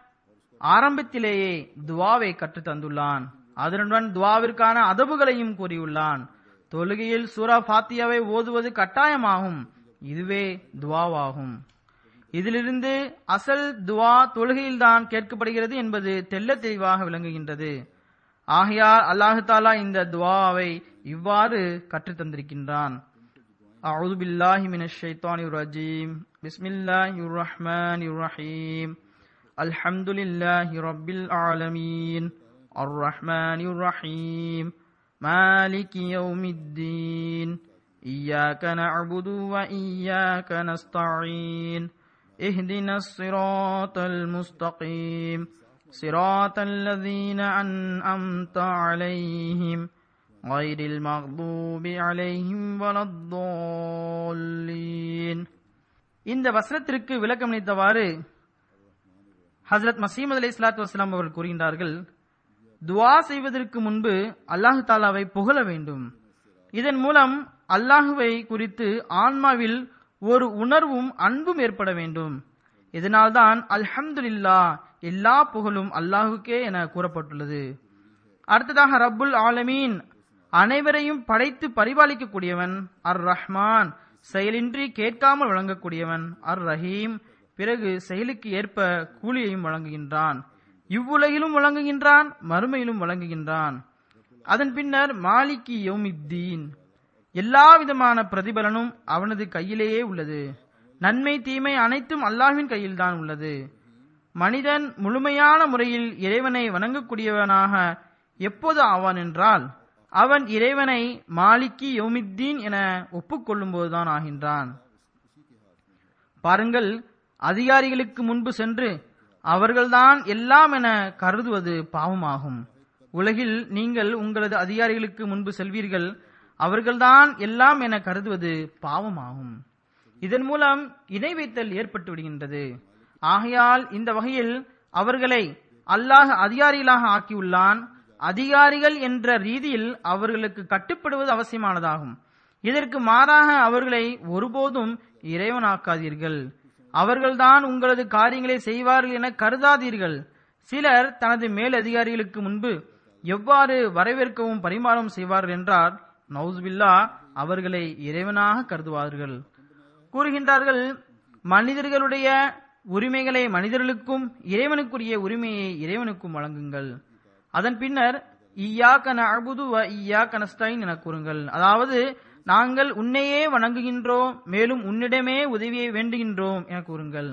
ஆரம்பத்திலேயே துவாவை கற்றுத் தந்துள்ளான் அதனுடன் துவாவிற்கான அதவுகளையும் கூறியுள்ளான் தொழுகையில் சூரா ஃபாத்தியாவை ஓதுவது கட்டாயமாகும் இதுவே துவாவாகும் இதிலிருந்து அசல் துவா தொழுகையில்தான் கேட்கப்படுகிறது என்பது தெள்ள தெளிவாக விளங்குகின்றது ஆகையால் அல்லாஹு தாலா இந்த துவாவை இவ்வாறு கற்றுத் தந்திருக்கின்றான் أعوذ بالله من الشيطان الرجيم بسم الله الرحمن الرحيم الحمد لله رب العالمين الرحمن الرحيم مالك يوم الدين إياك نعبد وإياك نستعين اهدنا الصراط المستقيم صراط الذين أنعمت عليهم غير المغضوب عليهم ولا الضالين இந்த வசனத்திற்கு விளக்கம் அளித்தவாறு ஹசரத் மசீமது அலி இஸ்லாத்து வஸ்லாம் அவர்கள் கூறுகின்றார்கள் துவா செய்வதற்கு முன்பு அல்லாஹு தாலாவை புகழ வேண்டும் இதன் மூலம் அல்லாஹுவை குறித்து ஆன்மாவில் ஒரு உணர்வும் அன்பும் ஏற்பட வேண்டும் இதனால்தான் அல்ஹம்துலில்லா எல்லா புகழும் அல்லாஹுக்கே என கூறப்பட்டுள்ளது அடுத்ததாக ரப்புல் ஆலமீன் அனைவரையும் படைத்து பரிபாலிக்கக்கூடியவன் அர் ரஹ்மான் செயலின்றி கேட்காமல் வழங்கக்கூடியவன் அர் ரஹீம் பிறகு செயலுக்கு ஏற்ப கூலியையும் வழங்குகின்றான் இவ்வுலகிலும் வழங்குகின்றான் மறுமையிலும் வழங்குகின்றான் அதன் பின்னர் மாலிகி யௌமித்தீன் எல்லா விதமான பிரதிபலனும் அவனது கையிலேயே உள்ளது நன்மை தீமை அனைத்தும் அல்லாஹ்வின் கையில்தான் உள்ளது மனிதன் முழுமையான முறையில் இறைவனை வணங்கக்கூடியவனாக எப்போது ஆவான் என்றால் அவன் இறைவனை மாலிக்கி யௌமித்தீன் என ஒப்புக்கொள்ளும் போதுதான் ஆகின்றான் பாருங்கள் அதிகாரிகளுக்கு முன்பு சென்று அவர்கள்தான் எல்லாம் என கருதுவது பாவமாகும் உலகில் நீங்கள் உங்களது அதிகாரிகளுக்கு முன்பு செல்வீர்கள் அவர்கள்தான் எல்லாம் என கருதுவது பாவமாகும் இதன் மூலம் இணை வைத்தல் ஏற்பட்டு விடுகின்றது ஆகையால் இந்த வகையில் அவர்களை அல்லாஹ் அதிகாரிகளாக ஆக்கியுள்ளான் அதிகாரிகள் என்ற ரீதியில் அவர்களுக்கு கட்டுப்படுவது அவசியமானதாகும் இதற்கு மாறாக அவர்களை ஒருபோதும் இறைவனாக்காதீர்கள் அவர்கள்தான் உங்களது காரியங்களை செய்வார்கள் என கருதாதீர்கள் சிலர் தனது மேல் அதிகாரிகளுக்கு முன்பு எவ்வாறு வரவேற்கவும் பரிமாறம் செய்வார்கள் என்றால் நவுஸ்பில்லா அவர்களை இறைவனாக கருதுவார்கள் கூறுகின்றார்கள் மனிதர்களுடைய உரிமைகளை மனிதர்களுக்கும் இறைவனுக்குரிய உரிமையை இறைவனுக்கும் வழங்குங்கள் அதன் பின்னர் ஈயாக்க நஅபுது வ ஈயாக்க நஸ்தைன் என கூறுங்கள் அதாவது நாங்கள் உன்னையே வணங்குகின்றோம் மேலும் உன்னிடமே உதவியை வேண்டுகின்றோம் என கூறுங்கள்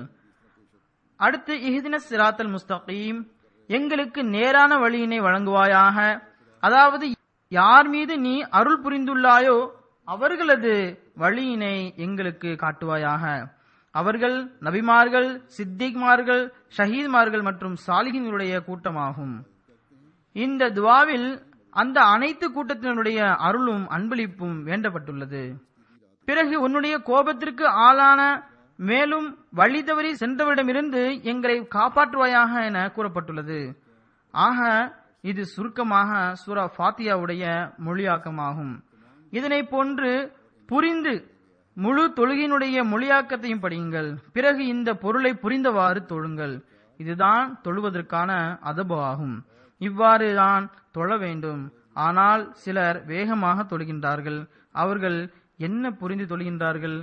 அடுத்து இஹ்தின சிராத்தல் முஸ்தகீம் எங்களுக்கு நேரான வழியினை வழங்குவாயாக அதாவது யார் மீது நீ அருள் புரிந்துள்ளாயோ அவர்களது வழியினை எங்களுக்கு காட்டுவாயாக அவர்கள் நபிமார்கள் சித்திக்மார்கள் ஷஹீத்மார்கள் மற்றும் சாலிகின்களுடைய கூட்டமாகும் இந்த துவாவில் அந்த அனைத்து கூட்டத்தினருடைய அருளும் அன்பளிப்பும் வேண்டப்பட்டுள்ளது பிறகு உன்னுடைய கோபத்திற்கு ஆளான மேலும் வழி தவறி சென்றவரிடமிருந்து எங்களை காப்பாற்றுவாயாக என கூறப்பட்டுள்ளது ஆக இது சுருக்கமாக சூரா ஃபாத்தியாவுடைய மொழியாக்கமாகும் இதனை போன்று புரிந்து முழு தொழுகையினுடைய மொழியாக்கத்தையும் படியுங்கள் பிறகு இந்த பொருளை புரிந்தவாறு தொழுங்கள் இதுதான் தொழுவதற்கான அதபு ஆகும் இவ்வாறு தான் தொழ வேண்டும் ஆனால் சிலர் வேகமாக தொழுகின்றார்கள் அவர்கள் என்ன புரிந்து தொழுகின்றார்கள்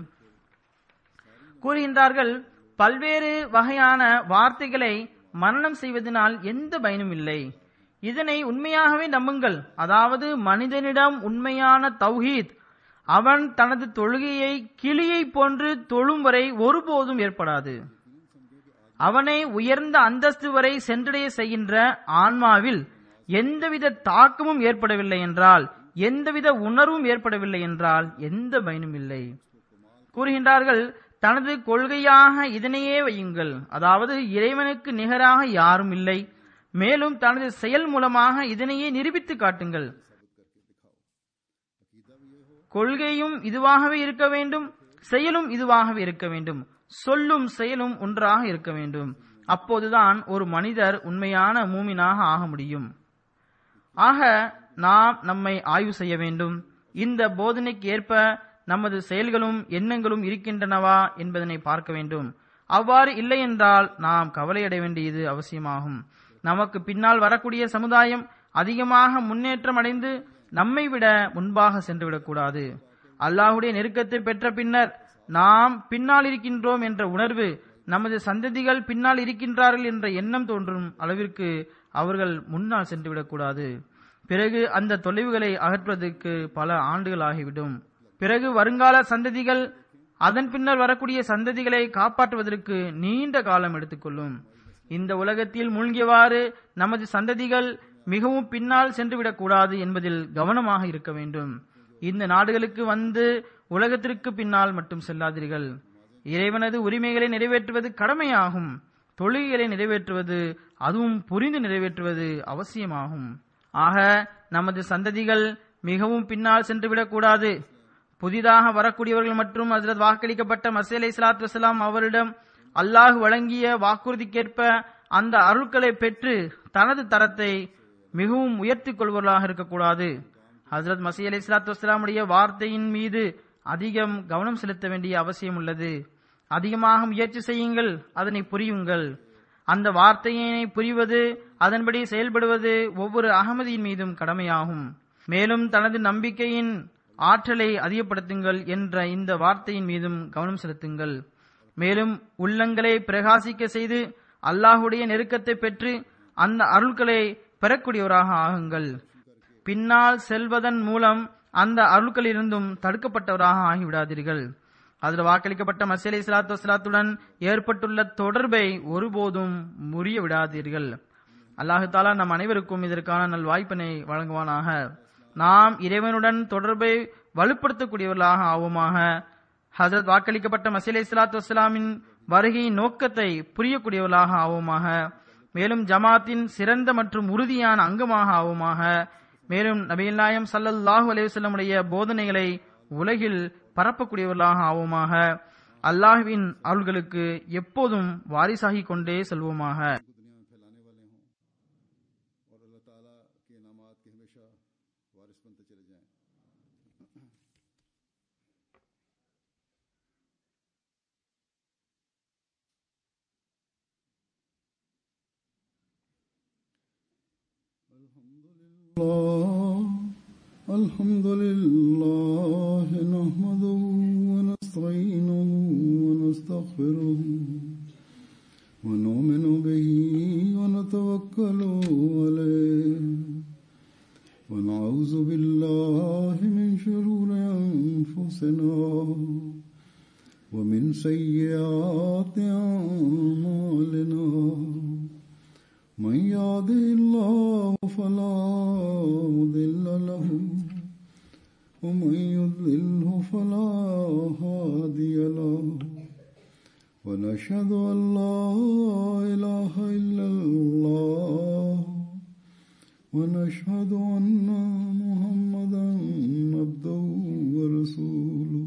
கூறுகின்றார்கள் பல்வேறு வகையான வார்த்தைகளை மரணம் செய்வதனால் எந்த பயனும் இல்லை இதனை உண்மையாகவே நம்புங்கள் அதாவது மனிதனிடம் உண்மையான தௌஹீத் அவன் தனது தொழுகையை கிளியை போன்று தொழும் வரை ஒருபோதும் ஏற்படாது அவனை உயர்ந்த அந்தஸ்து வரை சென்றடைய செய்கின்ற ஆன்மாவில் எந்தவித தாக்கமும் ஏற்படவில்லை என்றால் எந்தவித உணர்வும் ஏற்படவில்லை என்றால் எந்த பயனும் இல்லை கூறுகின்றார்கள் தனது கொள்கையாக இதனையே வையுங்கள் அதாவது இறைவனுக்கு நிகராக யாரும் இல்லை மேலும் தனது செயல் மூலமாக இதனையே நிரூபித்து காட்டுங்கள் கொள்கையும் இதுவாகவே இருக்க வேண்டும் செயலும் இதுவாகவே இருக்க வேண்டும் சொல்லும் செயலும் ஒன்றாக இருக்க வேண்டும் அப்போதுதான் ஒரு மனிதர் உண்மையான மூமினாக ஆக முடியும் ஆக நாம் நம்மை ஆய்வு செய்ய வேண்டும் இந்த போதனைக்கு ஏற்ப நமது செயல்களும் எண்ணங்களும் இருக்கின்றனவா என்பதனை பார்க்க வேண்டும் அவ்வாறு இல்லை என்றால் நாம் கவலையடைய வேண்டியது அவசியமாகும் நமக்கு பின்னால் வரக்கூடிய சமுதாயம் அதிகமாக முன்னேற்றம் அடைந்து நம்மை விட முன்பாக சென்றுவிடக்கூடாது அல்லாஹுடைய நெருக்கத்தை பெற்ற பின்னர் நாம் பின்னால் இருக்கின்றோம் என்ற உணர்வு நமது சந்ததிகள் பின்னால் இருக்கின்றார்கள் என்ற எண்ணம் தோன்றும் அளவிற்கு அவர்கள் முன்னால் சென்றுவிடக்கூடாது பிறகு அந்த தொலைவுகளை அகற்றுவதற்கு பல ஆண்டுகள் ஆகிவிடும் பிறகு வருங்கால சந்ததிகள் அதன் பின்னர் வரக்கூடிய சந்ததிகளை காப்பாற்றுவதற்கு நீண்ட காலம் எடுத்துக்கொள்ளும் இந்த உலகத்தில் மூழ்கியவாறு நமது சந்ததிகள் மிகவும் பின்னால் சென்றுவிடக் கூடாது என்பதில் கவனமாக இருக்க வேண்டும் இந்த நாடுகளுக்கு வந்து உலகத்திற்கு பின்னால் மட்டும் செல்லாதீர்கள் இறைவனது உரிமைகளை நிறைவேற்றுவது கடமையாகும் தொழுகைகளை நிறைவேற்றுவது அதுவும் புரிந்து நிறைவேற்றுவது அவசியமாகும் ஆக நமது சந்ததிகள் மிகவும் பின்னால் சென்றுவிடக் கூடாது புதிதாக வரக்கூடியவர்கள் மற்றும் ஹசரத் வாக்களிக்கப்பட்ட மசீ அலை சலாத்து வசலாம் அவரிடம் அல்லாஹ் வழங்கிய வாக்குறுதிக்கேற்ப அந்த அருட்களை பெற்று தனது தரத்தை மிகவும் உயர்த்திக் கொள்வர்களாக இருக்கக்கூடாது ஹசரத் மசீ அலி சலாத்து வஸ்லாமுடைய வார்த்தையின் மீது அதிகம் கவனம் செலுத்த வேண்டிய அவசியம் உள்ளது அதிகமாக முயற்சி செய்யுங்கள் அதனை புரியுங்கள் அந்த வார்த்தையினை புரிவது அதன்படி செயல்படுவது ஒவ்வொரு அகமதியின் மீதும் கடமையாகும் மேலும் தனது நம்பிக்கையின் ஆற்றலை அதிகப்படுத்துங்கள் என்ற இந்த வார்த்தையின் மீதும் கவனம் செலுத்துங்கள் மேலும் உள்ளங்களை பிரகாசிக்க செய்து அல்லாஹுடைய நெருக்கத்தை பெற்று அந்த அருள்களை பெறக்கூடியவராக ஆகுங்கள் பின்னால் செல்வதன் மூலம் அந்த அருள்களிலிருந்தும் தடுக்கப்பட்டவராக ஆகிவிடாதீர்கள் அதில் வாக்களிக்கப்பட்ட மசீலை சலாத்து வசலாத்துடன் ஏற்பட்டுள்ள தொடர்பை ஒருபோதும் முறிய விடாதீர்கள் அல்லாஹு தாலா நம் அனைவருக்கும் இதற்கான நல் வாய்ப்பினை வழங்குவானாக நாம் இறைவனுடன் தொடர்பை வலுப்படுத்தக்கூடியவர்களாக ஆவோமாக ஹசரத் வாக்களிக்கப்பட்ட மசீலை இஸ்லாத்து வஸ்லாமின் வருகையின் நோக்கத்தை புரியக்கூடியவர்களாக ஆவோமாக மேலும் ஜமாத்தின் சிறந்த மற்றும் உறுதியான அங்கமாக ஆவோமாக மேலும் நபிகள் நாயம் சல்லல்லாஹு அலைவசல்லமுடைய போதனைகளை உலகில் பரப்பக்கூடியவர்களாக ஆவோமாக அல்லாஹ்வின் அருள்களுக்கு எப்போதும் வாரிசாகி கொண்டே செல்வோமாக दुनिया में फैलाने वाले हों और अल्लाह ताला के इनामात के हमेशा वारिस बनते चले जाएं الله الحمد لله نحمده ونستعينه ونستغفره ونؤمن به ونتوكل عليه ونعوذ بالله من شرور أنفسنا ومن سيئات أعمالنا من يهده الله فلا مضل له ومن يضلله فلا هادي له ونشهد أن لا إله إلا الله ونشهد أن محمدا عبده ورسوله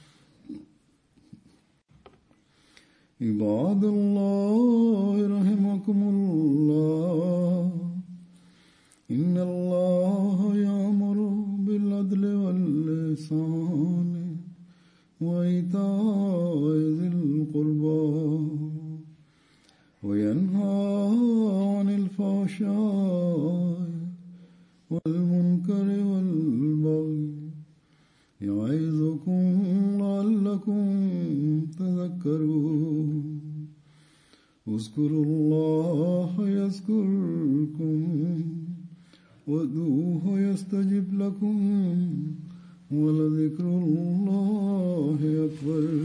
عباد الله رحمكم الله إن الله يأمر بالعدل واللسان وإيتاء ذي القربى وينهى عن الفحشاء والمنكر والبغي يعظكم لعلكم تذكرون اذكروا الله يذكركم وادعوه يستجب لكم ولذكر الله أكبر